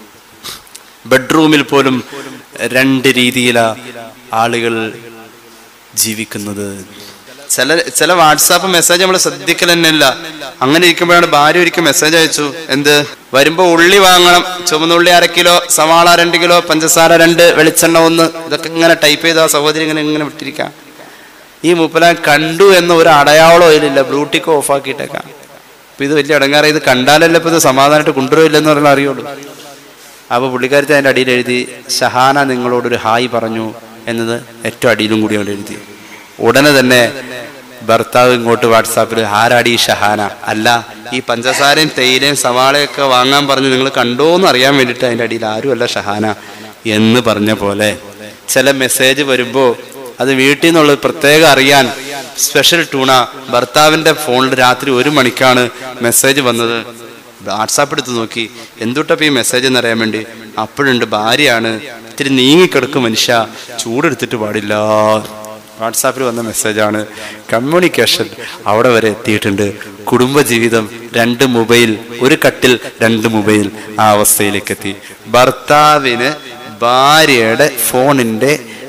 ബെഡ്റൂമിൽ പോലും രണ്ട് രീതിയിലാ ആളുകൾ ജീവിക്കുന്നത് ചില ചില വാട്സാപ്പ് മെസ്സേജ് നമ്മൾ ശ്രദ്ധിക്കൽ തന്നെയല്ല അങ്ങനെ ഇരിക്കുമ്പോഴാണ് ഭാര്യ ഒരിക്കൽ മെസ്സേജ് അയച്ചു എന്ത് വരുമ്പോ ഉള്ളി വാങ്ങണം ചുവന്ന ഉള്ളി അര കിലോ സവാള രണ്ട് കിലോ പഞ്ചസാര രണ്ട് വെളിച്ചെണ്ണ ഒന്ന് ഇതൊക്കെ ഇങ്ങനെ ടൈപ്പ് ചെയ്ത ആ സഹോദരി ഇങ്ങനെ ഇങ്ങനെ വിട്ടിരിക്കാം ഈ മുപ്പലാൻ കണ്ടു എന്ന ഒരു അടയാളോ ഇതിലില്ല ബ്ലൂട്ടിക്ക് ഓഫ് ആക്കിയിട്ടേക്കാം അപ്പൊ ഇത് വലിയ അടങ്ങാറ ഇത് കണ്ടാലല്ലേ ഇപ്പൊ ഇത് സമാധാനമായിട്ട് കൊണ്ടുവരില്ലെന്ന് പറഞ്ഞാൽ അറിയുള്ളൂ അപ്പൊ പുള്ളിക്കാരത്തി അതിന്റെ അടിയിൽ എഴുതി ഷഹാന നിങ്ങളോടൊരു ഹായ് പറഞ്ഞു എന്നത് ഏറ്റവും അടിയിലും കൂടി അവിടെ എഴുതി ഉടനെ തന്നെ ഭർത്താവ് ഇങ്ങോട്ട് വാട്സാപ്പിൽ ആരാടി ഈ ഷഹാന അല്ല ഈ പഞ്ചസാരയും തേയിലയും സവാളയൊക്കെ വാങ്ങാൻ പറഞ്ഞ് നിങ്ങൾ കണ്ടോന്ന് അറിയാൻ വേണ്ടിയിട്ട് അതിന്റെ അടിയിൽ ആരുമല്ല ഷഹാന എന്ന് പറഞ്ഞ പോലെ ചില മെസ്സേജ് വരുമ്പോ അത് വീട്ടിൽ നിന്നുള്ളത് പ്രത്യേകം അറിയാൻ സ്പെഷ്യൽ ടൂണ ഭർത്താവിന്റെ ഫോണിൽ രാത്രി ഒരു മണിക്കാണ് മെസ്സേജ് വന്നത് വാട്സാപ്പ് എടുത്ത് നോക്കി എന്തുട്ടപ്പോ ഈ മെസ്സേജ് എന്നറിയാൻ വേണ്ടി അപ്പോഴുണ്ട് ഭാര്യയാണ് ഇത്തിരി നീങ്ങിക്കിടക്കും മനുഷ്യ ചൂടെടുത്തിട്ട് പാടില്ല വാട്സാപ്പിൽ വന്ന മെസ്സേജാണ് കമ്മ്യൂണിക്കേഷൻ അവിടെ വരെ എത്തിയിട്ടുണ്ട് കുടുംബജീവിതം രണ്ട് മൊബൈൽ ഒരു കട്ടിൽ രണ്ട് മൊബൈൽ ആ അവസ്ഥയിലേക്ക് എത്തി ഭർത്താവിന് ഭാര്യയുടെ ഫോണിന്റെ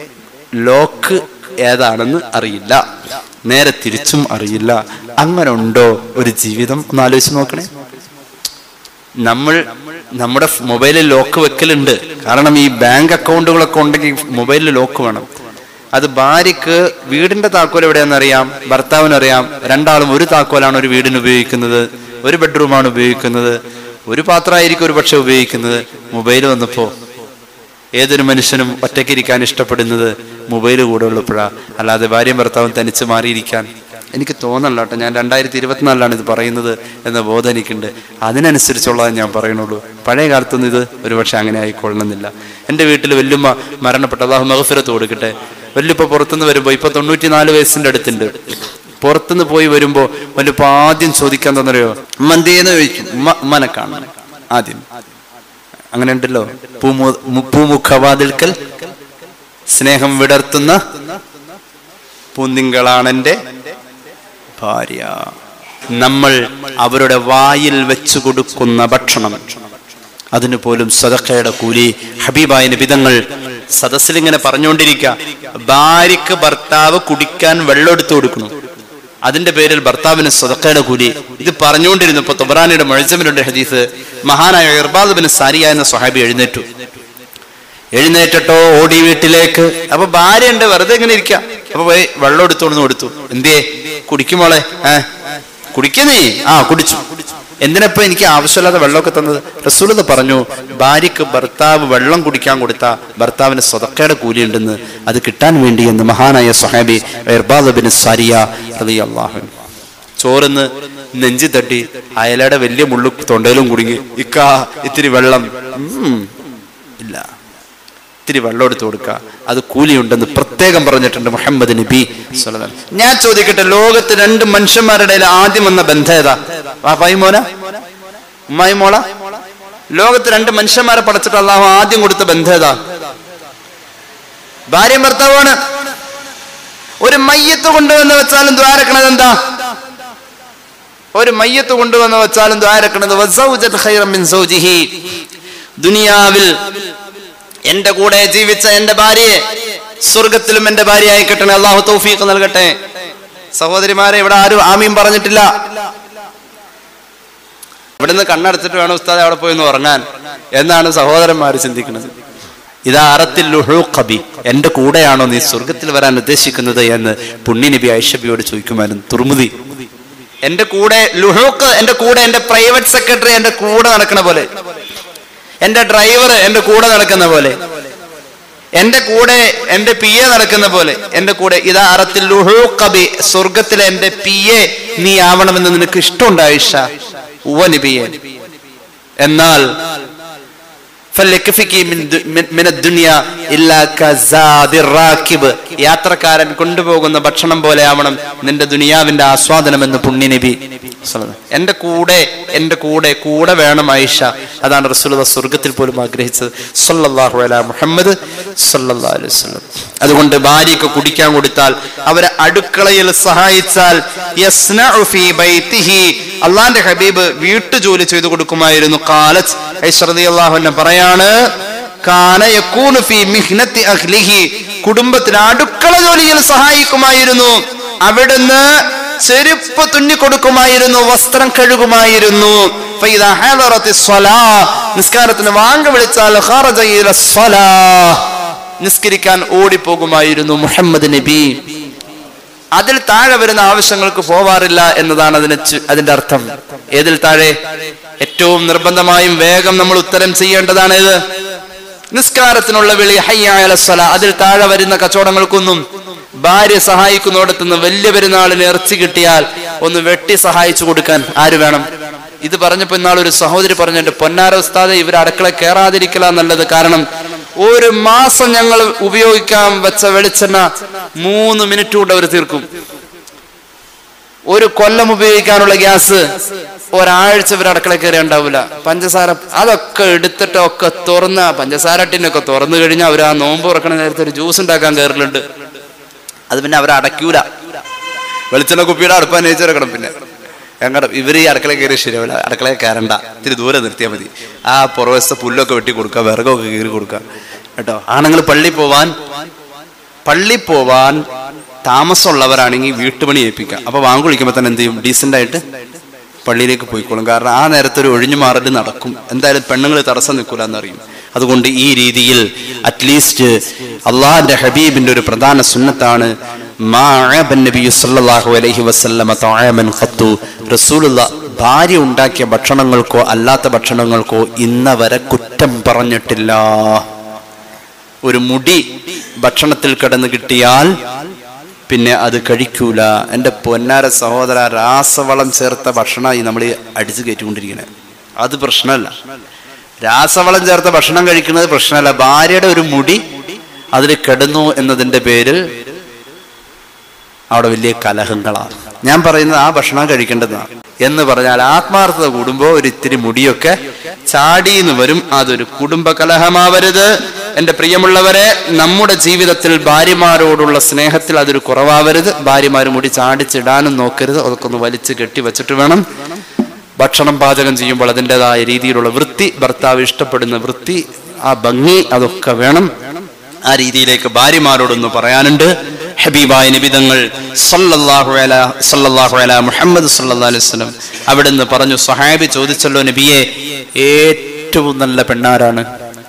ലോക്ക് ഏതാണെന്ന് അറിയില്ല നേരെ തിരിച്ചും അറിയില്ല അങ്ങനെ ഉണ്ടോ ഒരു ജീവിതം ഒന്ന് ആലോചിച്ച് നോക്കണേ നമ്മൾ നമ്മുടെ മൊബൈലിൽ ലോക്ക് വെക്കലുണ്ട് കാരണം ഈ ബാങ്ക് അക്കൗണ്ടുകളൊക്കെ ഉണ്ടെങ്കിൽ മൊബൈലിൽ ലോക്ക് വേണം അത് ഭാര്യക്ക് വീടിന്റെ താക്കോൽ എവിടെയാണെന്ന് അറിയാം ഭർത്താവിന് അറിയാം രണ്ടാളും ഒരു താക്കോലാണ് ഒരു വീടിന് ഉപയോഗിക്കുന്നത് ഒരു ബെഡ്റൂമാണ് ഉപയോഗിക്കുന്നത് ഒരു പാത്രമായിരിക്കും ഒരു പക്ഷെ ഉപയോഗിക്കുന്നത് മൊബൈൽ വന്നപ്പോ ഏതൊരു മനുഷ്യനും ഒറ്റയ്ക്കിരിക്കാൻ ഇഷ്ടപ്പെടുന്നത് മൊബൈൽ കൂടെ ഉള്ളപ്പോഴാ അല്ലാതെ ഭാര്യയും ഭർത്താവും തനിച്ച് മാറിയിരിക്കാൻ എനിക്ക് തോന്നല്ല കേട്ടോ ഞാൻ രണ്ടായിരത്തി ഇരുപത്തിനാലിലാണ് ഇത് പറയുന്നത് എന്ന ബോധം എനിക്കുണ്ട് അതിനനുസരിച്ചുള്ളതേ ഞാൻ പറയുന്നുള്ളൂ പഴയ കാലത്തൊന്നും ഇത് ഒരുപക്ഷെ അങ്ങനെ ആയിക്കൊള്ളണമെന്നില്ല എൻ്റെ വീട്ടിൽ വല്യമ്മ മരണപ്പെട്ട അള്ളാഹു മഹഫിറത്ത് കൊടുക്കട്ടെ വല്യപ്പ പുറത്തുനിന്ന് വരുമ്പോൾ ഇപ്പൊ തൊണ്ണൂറ്റിനാല് വയസ്സിന്റെ അടുത്തുണ്ട് പുറത്തുനിന്ന് പോയി വരുമ്പോ വല്യപ്പ ആദ്യം ചോദിക്കാൻ തന്നറിയോ ഉമ്മ എന്തേന്ന് ചോദിക്കും ഉമ്മ ഉമ്മനെ കാണണം ആദ്യം അങ്ങനെ ഉണ്ടല്ലോ പൂമു മു- പൂമുഖവാതിൽക്കൽ സ്നേഹം വിടർത്തുന്ന പൂന്തിങ്കളാണെന്റെ ഭാര്യ നമ്മൾ അവരുടെ വായിൽ വെച്ചു കൊടുക്കുന്ന ഭക്ഷണം അതിന് പോലും സദക്കയുടെ കൂലി ഹബീബായ നിബിതങ്ങൾ സദസ്സിൽ ഇങ്ങനെ പറഞ്ഞുകൊണ്ടിരിക്കുക ഭാര്യക്ക് ഭർത്താവ് കുടിക്കാൻ വെള്ളം എടുത്തു കൊടുക്കണം അതിന്റെ പേരിൽ ഭർത്താവിന് സ്വതക്കയുടെ കൂലി ഇത് പറഞ്ഞുകൊണ്ടിരുന്നപ്പോ തൊബറാനിയുടെ മഴജമിലുണ്ട് ഹദീസ് മഹാനായ ഇർബാദ് ബിൻ സാരിയ എന്ന സ്വഹാബി എഴുന്നേറ്റു എഴുന്നേറ്റട്ടോ ഓടി വീട്ടിലേക്ക് അപ്പൊ ഭാര്യ ഉണ്ട് വെറുതെ ഇങ്ങനെ ഇരിക്കാം അപ്പൊ പോയി വെള്ളം എടുത്തോണ്ട് കൊടുത്തു എന്തേ കുടിക്കുമോളെ ഏ കുടിക്കുന്നേ ആ കുടിച്ചു എന്തിനപ്പോ എനിക്ക് ആവശ്യമില്ലാത്ത വെള്ളമൊക്കെ തന്നത് റസൂലത് പറഞ്ഞു ഭാര്യക്ക് ഭർത്താവ് വെള്ളം കുടിക്കാൻ കൊടുത്ത ഭർത്താവിന് സ്വതക്കയുടെ കൂലിയുണ്ടെന്ന് അത് കിട്ടാൻ വേണ്ടി എന്ന് മഹാനായ സഹാബി ഇർബാദ് സാരിയ റളിയല്ലാഹു അൻഹു. ചോറിന്ന് നെഞ്ചി തട്ടി അയലയുടെ വലിയ മുള്ളു തൊണ്ടയിലും കുടുങ്ങി ഇക്ക ഇത്തിരി വെള്ളം ഉം, ഇല്ല ഇത്തിരി വെള്ളം എടുത്തു കൊടുക്കുക അത് കൂലിയുണ്ടെന്ന് പ്രത്യേകം പറഞ്ഞിട്ടുണ്ട് മുഹമ്മദ് നബി സ്വല്ലല്ലാഹു അലൈഹി വസല്ലം. ഞാൻ ചോദിക്കട്ടെ ലോകത്ത് രണ്ട് മനുഷ്യന്മാരുടെ ഇടയിൽ ആദ്യം വന്ന ബന്ധം ഏതാ വാപ്പായി മോന ഉമ്മായി മോള ലോകത്ത് രണ്ട് മനുഷ്യന്മാരെ പടച്ചിട്ട് അള്ളാഹു ആദ്യം കൊടുത്ത ബന്ധം ഏതാ ഭാര്യയും ഭർത്താവാണ് ഒരു മയ്യത്ത് കൊണ്ടുവന്ന് വെച്ചാലും ദ്വാരക്കണത് എന്താ ഒരു മയ്യത്ത് കൊണ്ടുവന്ന് വെച്ചാലും ദ്വാരക്കണത് വസൗജത്ത് ഖൈറൻ മിൻ സൗജിഹി. ദുനിയാവിൽ എന്റെ കൂടെ ജീവിച്ച എന്റെ ഭാര്യയെ സ്വർഗത്തിലും എന്റെ ഭാര്യയായി കിട്ടണേ അള്ളാഹു തൗഫീഖ് നൽകട്ടെ സഹോദരിമാരെ ഇവിടെ ആരും ആമീൻ പറഞ്ഞിട്ടില്ല ഇവിടുന്ന് കണ്ണടച്ചിട്ട് വേണം ഉസ്താദ് അവിടെ പോയി ഒന്ന് ഉറങ്ങാൻ എന്നാണ് സഹോദരന്മാർ ചിന്തിക്കുന്നത് ഇതാ അറത്തിൽ ലുഹൂഖബി എന്റെ കൂടെയാണോ നീ സ്വർഗത്തിൽ വരാൻ ഉദ്ദേശിക്കുന്നത് എന്ന് പുണ്യനബി ഐഷബിയോട് ചോദിക്കുമായിരുന്നു തുർമുദി എന്റെ കൂടെ ലുഹൂക്ക് എന്റെ കൂടെ എന്റെ പ്രൈവറ്റ് സെക്രട്ടറി എന്റെ കൂടെ നടക്കണ പോലെ എന്റെ ഡ്രൈവർ എന്റെ കൂടെ നടക്കുന്ന പോലെ എന്റെ കൂടെ എന്റെ പി എ നടക്കുന്ന പോലെ എന്റെ കൂടെ ഇതാ അറത്തിൽ ലുഹൂഖബി സ്വർഗത്തിലെ എന്റെ പി എ നീ ആവണമെന്ന് നിനക്ക് ഇഷ്ടമുണ്ട് ആയിഷ ഉവ നബിയെ എന്നാൽ فليكفك من د- من- من الدنيا إلا كزاد الراكب. യാത്രക്കാരൻ കൊണ്ടുപോകുന്ന ഭക്ഷണം പോലെ ആവണം നിന്റെ ദുനിയാവിന്റെ ആസ്വാദനം എന്ന് പുണ്യ നബി സ്വല്ലല്ലാഹു. എന്റെ കൂടെ എന്റെ കൂടെ കൂടെ വേണം ആയിഷ അതാണ് റസൂൽ സ്വർഗത്തിൽ പോലും ആഗ്രഹിച്ചത് സല്ലല്ലാഹു അലാ മുഹമ്മദ് സല്ലല്ലാഹു അലൈഹി വസല്ലം അതുകൊണ്ട് ഭാര്യയ്ക്ക് കുടിക്കാൻ കൊടുത്താൽ അവരെ അടുക്കളയിൽ സഹായിച്ചാൽ യസ്നഉ ഫീ ബൈത്തിഹി അള്ളാന്റെ ഹബീബ് വീട്ടുജോലി ചെയ്തു കൊടുക്കുമായിരുന്നു കാലത്ത് ഐശ്വറിയാഹുന്നെ പറയാണ് കാന യക്കൂനു ഫീ മിഹ്നത്തി അഹ്ലിഹി കുടുംബത്തിന് അടുക്കള ജോലിയിൽ സഹായിക്കുമായിരുന്നു അവിടുന്ന് ചെരുപ്പ് തുന്നി കൊടുക്കുമായിരുന്നു വസ്ത്രം കഴുകുമായിരുന്നു ഫൈദാ ഹദറത്തി സ്വലാ, നിസ്കാരത്തിന് വാങ്ക വിളിച്ചാൽ ഖറജ ഇല സ്വലാ. നിസ്കരിക്കാൻ ഓടിപ്പോകുമായിരുന്നു മുഹമ്മദ് നബി അതിൽ താഴെ വരുന്ന ആവശ്യങ്ങൾക്ക് പോവാറില്ല എന്നതാണ് അതിന് ചു- അതിന്റെ അർത്ഥം ഏതിൽ താഴെ ഏറ്റവും നിർബന്ധമായും വേഗം നമ്മൾ ഉത്തരം ചെയ്യേണ്ടതാണ് ഇത് നിസ്കാരത്തിനുള്ള വിളി ഹയ്യായ സ്വല അതിൽ താഴെ വരുന്ന കച്ചവടങ്ങൾക്കൊന്നും ഭാര്യ സഹായിക്കുന്നിടത്തുനിന്ന് വലിയ പെരുന്നാളിന് ഇറച്ചി കിട്ടിയാൽ ഒന്ന് വെട്ടി സഹായിച്ചു കൊടുക്കാൻ ആര് വേണം ഇത് പറഞ്ഞപ്പോ ഇന്നാൾ ഒരു സഹോദരി പറഞ്ഞു എന്റെ പൊന്നാര ഉസ്താദെ ഇവർ അടുക്കള കയറാതിരിക്കല നല്ലത് കാരണം ഒരു മാസം ഞങ്ങൾ ഉപയോഗിക്കാൻ വെച്ച വെളിച്ചെണ്ണ മൂന്ന് മിനിറ്റ് കൊണ്ട് അവർ തീർക്കും ഒരു കൊല്ലം ഉപയോഗിക്കാനുള്ള ഗ്യാസ് ഒരാഴ്ച ഇവർ അടുക്കള കയറി ഉണ്ടാവില്ല പഞ്ചസാര അതൊക്കെ എടുത്തിട്ട് ഒക്കെ തുറന്ന് ആ പഞ്ചസാര ടിന്നൊക്കെ തുറന്നു കഴിഞ്ഞാൽ അവർ ആ നോമ്പ് തുറക്കണ നേരത്തെ ഒരു ജ്യൂസ് ഉണ്ടാക്കാൻ കയറലുണ്ട് അത് പിന്നെ അവർ അടയ്ക്കൂല വെളിച്ചെണ്ണ കുപ്പിയുടെ അടുപ്പാൻ നെയ്ച്ചെടുക്കണം പിന്നെ എങ്ങടെ ഇവർ ഈ അടുക്കള കയറി ശരിയാവില്ല അടുക്കളയിൽ കയറണ്ട ഇത്തിരി ദൂരെ നിർത്തിയാൽ മതി ആ പുറവശത്തെ പുല്ലൊക്കെ വെട്ടി കൊടുക്കുക വിറകൊക്കെ കീറി കൊടുക്കുക കേട്ടോ ആണുങ്ങൾ പള്ളി പോവാൻ പള്ളി പോവാൻ താമസമുള്ളവരാണെങ്കിൽ വീട്ടുപണി ഏൽപ്പിക്കാം അപ്പൊ വാങ്ങു വിളിക്കുമ്പോൾ തന്നെ എന്ത് ചെയ്യും ഡീസെന്റ് ആയിട്ട് പള്ളിയിലേക്ക് പോയിക്കോളും കാരണം ആ നേരത്തെ ഒരു ഒഴിഞ്ഞു മാറൽ നടക്കും എന്തായാലും പെണ്ണുങ്ങൾ തടസ്സം നിൽക്കൂല എന്നറിയും അതുകൊണ്ട് ഈ രീതിയിൽ അറ്റ്ലീസ്റ്റ് അള്ളാഹിന്റെ ഹബീബിന്റെ ഒരു പ്രധാന സുന്നത്താണ് മാഅബൻ നബിയു സല്ലല്ലാഹു അലൈഹി വസല്ലമ തആമൻ ഖത്തു റസൂലുള്ള ഭാര്യ ഉണ്ടാക്കിയ ഭക്ഷണങ്ങൾക്കോ അല്ലാത്ത ഭക്ഷണങ്ങൾക്കോ ഇന്നവരെ കുറ്റം പറഞ്ഞിട്ടില്ല ഒരു മുടി ഭക്ഷണത്തിൽ കിടന്ന് കിട്ടിയാൽ പിന്നെ അത് കഴിക്കൂല എൻ്റെ പൊന്നാര സഹോദര രാസവളം ചേർത്ത ഭക്ഷണമായി നമ്മൾ അടിച്ചു കയറ്റിക്കൊണ്ടിരിക്കുന്നത് അത് പ്രശ്നമല്ല രാസവളം ചേർത്ത ഭക്ഷണം കഴിക്കുന്നത് പ്രശ്നമല്ല ഭാര്യയുടെ ഒരു മുടി അതിൽ കിടന്നു എന്നതിൻ്റെ പേരിൽ അവിടെ വലിയ കലഹങ്ങളാണ് ഞാൻ പറയുന്നത് ആ ഭക്ഷണം കഴിക്കേണ്ടതാണ് എന്ന് പറഞ്ഞാൽ ആത്മാർത്ഥത കൂടുമ്പോൾ ഒരു ഇത്തിരി മുടിയൊക്കെ ചാടിന്ന് വരും അതൊരു കുടുംബ കലഹമാവരുത് എന്റെ പ്രിയമുള്ളവരെ നമ്മുടെ ജീവിതത്തിൽ ഭാര്യമാരോടുള്ള സ്നേഹത്തിൽ അതൊരു കുറവാവരുത് ഭാര്യമാർ മുടി ചാടിച്ചിടാനും നോക്കരുത് അതൊക്കെ ഒന്ന് വലിച്ചു കെട്ടി വെച്ചിട്ട് വേണം ഭക്ഷണം പാചകം ചെയ്യുമ്പോൾ അതിൻ്റെതായ രീതിയിലുള്ള വൃത്തി ഭർത്താവ് ഇഷ്ടപ്പെടുന്ന വൃത്തി ആ ഭംഗി അതൊക്കെ വേണം ആ രീതിയിലേക്ക് ഭാര്യമാരോടൊന്ന് പറയാനുണ്ട് ഹബീബായ നിബിതങ്ങൾ സല്ലല്ലാഹു അലാ സല്ലല്ലാഹു അലാ മുഹമ്മദ് സല്ലല്ലാഹു അലൈഹി വസല്ലം അവിടുന്ന് പറഞ്ഞു സഹാബി ചോദിച്ചല്ലോ നബിയെ ഏറ്റവും നല്ല പെണ്ണാരാണ്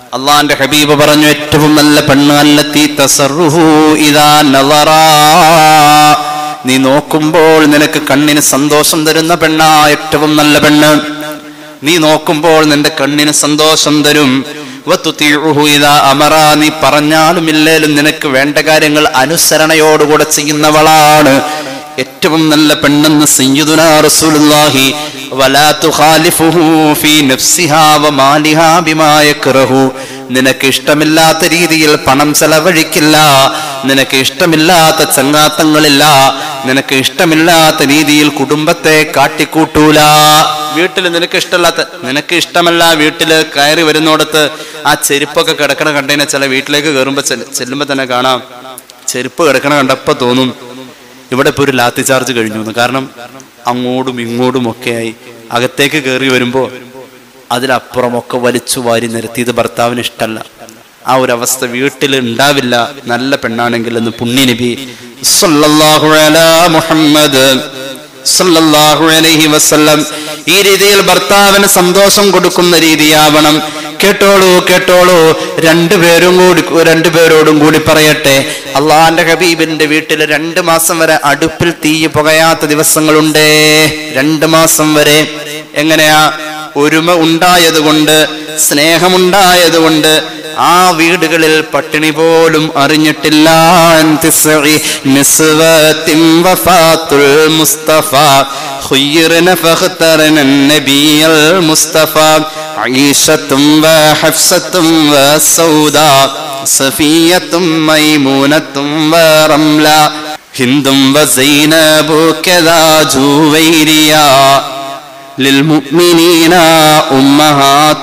അള്ളാന്റെ ഹബീബ് പറഞ്ഞു ഏറ്റവും നല്ല പെണ്ണ് അല്ലത്തി തസറുഹു ഇതാ നളറാ നീ നോക്കുമ്പോൾ നിനക്ക് കണ്ണിന് സന്തോഷം തരുന്ന പെണ്ണാ ഏറ്റവും നല്ല പെണ്ണ് നീ നോക്കുമ്പോൾ നിന്റെ കണ്ണിന് സന്തോഷം തരും വത്തുതീഉഹു ഇദാ അമറ നീ പറഞ്ഞാലും ഇല്ലേലും നിനക്ക് വേണ്ട കാര്യങ്ങൾ അനുസരണയോടുകൂടെ ചെയ്യുന്നവളാണ് ഏറ്റവും നല്ല പെണ്ണെന്ന് സയ്യിദുനാ റസൂലുള്ളാഹി വലാ തുഖാലിഫുഹു ഫീ നഫ്സിഹാ വമാലിഹാ ബിമാ യക്റഹു നിനക്ക് ഇഷ്ടമില്ലാത്ത രീതിയിൽ പണം ചെലവഴിക്കില്ല നിനക്ക് ഇഷ്ടമില്ലാത്ത ചങ്ങാത്തങ്ങളില്ല നിനക്ക് ഇഷ്ടമില്ലാത്ത രീതിയിൽ കുടുംബത്തെ കാട്ടിക്കൂട്ടൂല വീട്ടിൽ നിനക്ക് ഇഷ്ടമില്ലാത്ത നിനക്ക് ഇഷ്ടമല്ല വീട്ടിൽ കയറി വരുന്നിടത്ത് ആ ചെരുപ്പൊക്കെ കിടക്കണ കണ്ടതിനെ ചില വീട്ടിലേക്ക് കയറുമ്പോ ചെല്ലുമ്പോ തന്നെ കാണാം ചെരുപ്പ് കിടക്കണ കണ്ടപ്പോ തോന്നും ഇവിടെ ഇപ്പൊ ഒരു ലാത്തി ചാർജ് കഴിഞ്ഞു എന്ന് കാരണം അങ്ങോട്ടും ഇങ്ങോട്ടും ഒക്കെയായി അകത്തേക്ക് കയറി വരുമ്പോ അതിലപ്പുറമൊക്കെ വലിച്ചു വാരി നിരത്തിയത് ഭർത്താവിന് ഇഷ്ടമല്ല ആ ഒരു അവസ്ഥ വീട്ടിൽ ഉണ്ടാവില്ല നല്ല പെണ്ണാണെങ്കിൽ എന്ന് പുണ്യ നബി സല്ലല്ലാഹു അലാ മുഹമ്മദ് സല്ലല്ലാഹു അലൈഹി വസല്ലം ഈ രീതിയിൽ ഭർത്താവിന് സന്തോഷം കൊടുക്കുന്ന രീതിയാവണം കേട്ടോളൂ കേട്ടോളൂ രണ്ടുപേരും കൂടി രണ്ടുപേരോടും കൂടി പറയട്ടെ അള്ളാന്റെ ഹബീബിന്റെ വീട്ടിൽ രണ്ട് മാസം വരെ അടുപ്പിൽ തീ പുകയാത്ത ദിവസങ്ങളുണ്ടേ രണ്ട് മാസം വരെ എങ്ങനെയാ ഒരുമ ഉണ്ടായതുകൊണ്ട് സ്നേഹമുണ്ടായതുകൊണ്ട് ആ വീടുകളിൽ പട്ടിണി പോലും അറിഞ്ഞിട്ടില്ല നിസ്വത്തിൻ വഫാത്തുൽ മുസ്തഫ خيرنا فاخترنا النبي المصطفى عيشة وحفصة وسوداء صفية ميمونة ورملة هند وزينب كذا جويريا للمؤمنين أمهات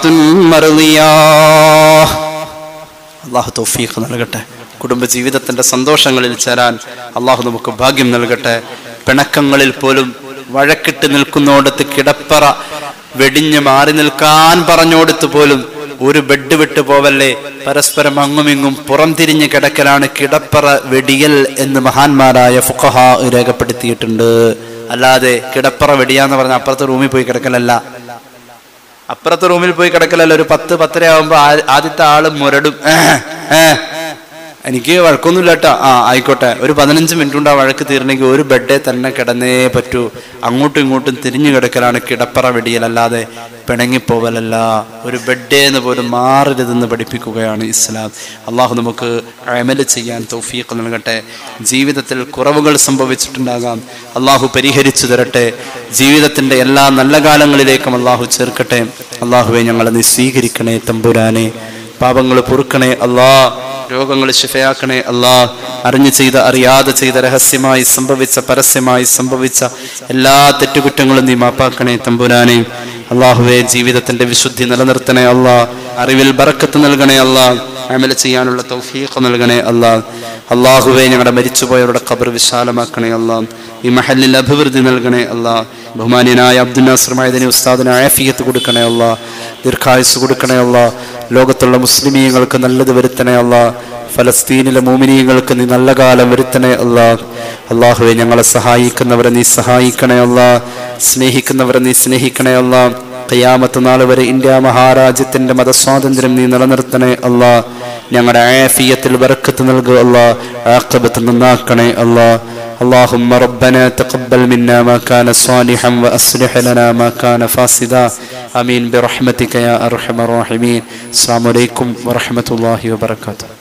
مرضياه അള്ളാഹു തൗഫീഖ് നൽകട്ടെ കുടുംബ ജീവിതത്തിന്റെ സന്തോഷങ്ങളിൽ ചേരാൻ അള്ളാഹു നമുക്ക് ഭാഗ്യം നൽകട്ടെ പിണക്കങ്ങളിൽ പോലും വഴക്കിട്ട് നിൽക്കുന്നോടത്ത് കിടപ്പറ വെടിഞ്ഞ് മാറി നിൽക്കാൻ പറഞ്ഞോടത്ത് പോലും ഒരു ബെഡ് വിട്ടു പോവല്ലേ പരസ്പരം അങ്ങുമിങ്ങും പുറംതിരിഞ്ഞ് കിടക്കലാണ് കിടപ്പറ വെടിയൽ എന്ന് മഹാന്മാരായ ഫുഖഹ രേഖപ്പെടുത്തിയിട്ടുണ്ട് അല്ലാതെ കിടപ്പറ വെടിയാന്ന് പറഞ്ഞ അപ്പുറത്തെ റൂമിൽ പോയി കിടക്കലല്ല അപ്പുറത്തെ റൂമിൽ പോയി കിടക്കലല്ല ഒരു പത്ത് പത്തര ആവുമ്പോ ആ- ആദ്യത്തെ ആള് മുരടും ഏഹ്, ഏഹ്. എനിക്ക് വഴക്കൊന്നുമില്ല കേട്ടോ ആ ആയിക്കോട്ടെ ഒരു പതിനഞ്ച് മിനിറ്റ് കൊണ്ട് ആ വഴക്ക് തീരണമെങ്കിൽ ഒരു ബെഡേ തന്നെ കിടന്നേ പറ്റൂ അങ്ങോട്ടും ഇങ്ങോട്ടും തിരിഞ്ഞു കിടക്കലാണ് കിടപ്പറ വെടിയലല്ലാതെ പിണങ്ങിപ്പോവലല്ല ഒരു ബെഡേ എന്ന് പോലും മാറരുതെന്ന് പഠിപ്പിക്കുകയാണ് ഇസ്ലാം അള്ളാഹു നമുക്ക് അമല് ചെയ്യാൻ തൗഫീഖ് നൽകട്ടെ ജീവിതത്തിൽ കുറവുകൾ സംഭവിച്ചിട്ടുണ്ടാകാം അള്ളാഹു പരിഹരിച്ചു തരട്ടെ ജീവിതത്തിന്റെ എല്ലാ നല്ല കാലങ്ങളിലേക്കും അള്ളാഹു ചേർക്കട്ടെ അള്ളാഹുവെ ഞങ്ങളെ നീ സ്വീകരിക്കണേ തമ്പുരാനെ പാപങ്ങൾ പൊറുക്കണേ അല്ലാ രോഗങ്ങൾ ശിഫയാക്കണേ അല്ലാ അറിഞ്ഞു ചെയ്ത അറിയാതെ ചെയ്ത രഹസ്യമായി സംഭവിച്ച പരസ്യമായി സംഭവിച്ച എല്ലാ തെറ്റുകുറ്റങ്ങളും നീ മാപ്പാക്കണേ തമ്പുരാനെ അള്ളാഹുവെ ജീവിതത്തിന്റെ വിശുദ്ധി നിലനിർത്തണേ അല്ലാ അറിവിൽ ബറക്കത്ത് നൽകണേ അല്ലാ അമല ചെയ്യാനുള്ള തൗഫീഖ് നൽകണേ അല്ലാ അള്ളാഹുവെ ഞങ്ങളുടെ മരിച്ചുപോയവരുടെ ഖബർ വിശാലമാക്കണേ അല്ലാ ഈ മഹലിൽ അഭിവൃദ്ധി നൽകണേ അല്ലാ ബഹുമാന്യനായ അബ്ദുൽ നാസർ മൈദനി ഉസ്താദിന് ആഫിയത്ത് കൊടുക്കണേ അല്ലാ ദീർഘായുസ് കൊടുക്കണേ അല്ലാ ലോകത്തുള്ള മുസ്ലിമീങ്ങൾക്ക് നല്ലത് വരുത്തണേ അല്ലാ ഫലസ്തീനിലെ മോമിനീയങ്ങൾക്ക് നീ നല്ല കാലം വരുത്തണേ അല്ലാ അള്ളാഹുവെ ഞങ്ങളെ സഹായിക്കുന്നവരെ നീ സഹായിക്കണേ അല്ലാ സ്നേഹിക്കുന്നവരെ നീ സ്നേഹിക്കണേ അല്ലാ ഖിയാമത്ത് നാൾ വരെ ഇന്ത്യ മഹാരാജ്യത്തിന്റെ മതസ്വാതന്ത്ര്യം നീ നിലനിർത്തണേ അല്ലാ ഞങ്ങളുടെ ആഫിയത്തിൽ ബർക്കത്ത് നൽകുക അല്ലാ ആഖിബത്ത് നന്നാക്കണേ അല്ലാ اللهم ربنا تقبل منا ما كان صالحا وأصلح لنا ما كان فاسدا آمين برحمتك يا أرحم الراحمين السلام عليكم ورحمة الله وبركاته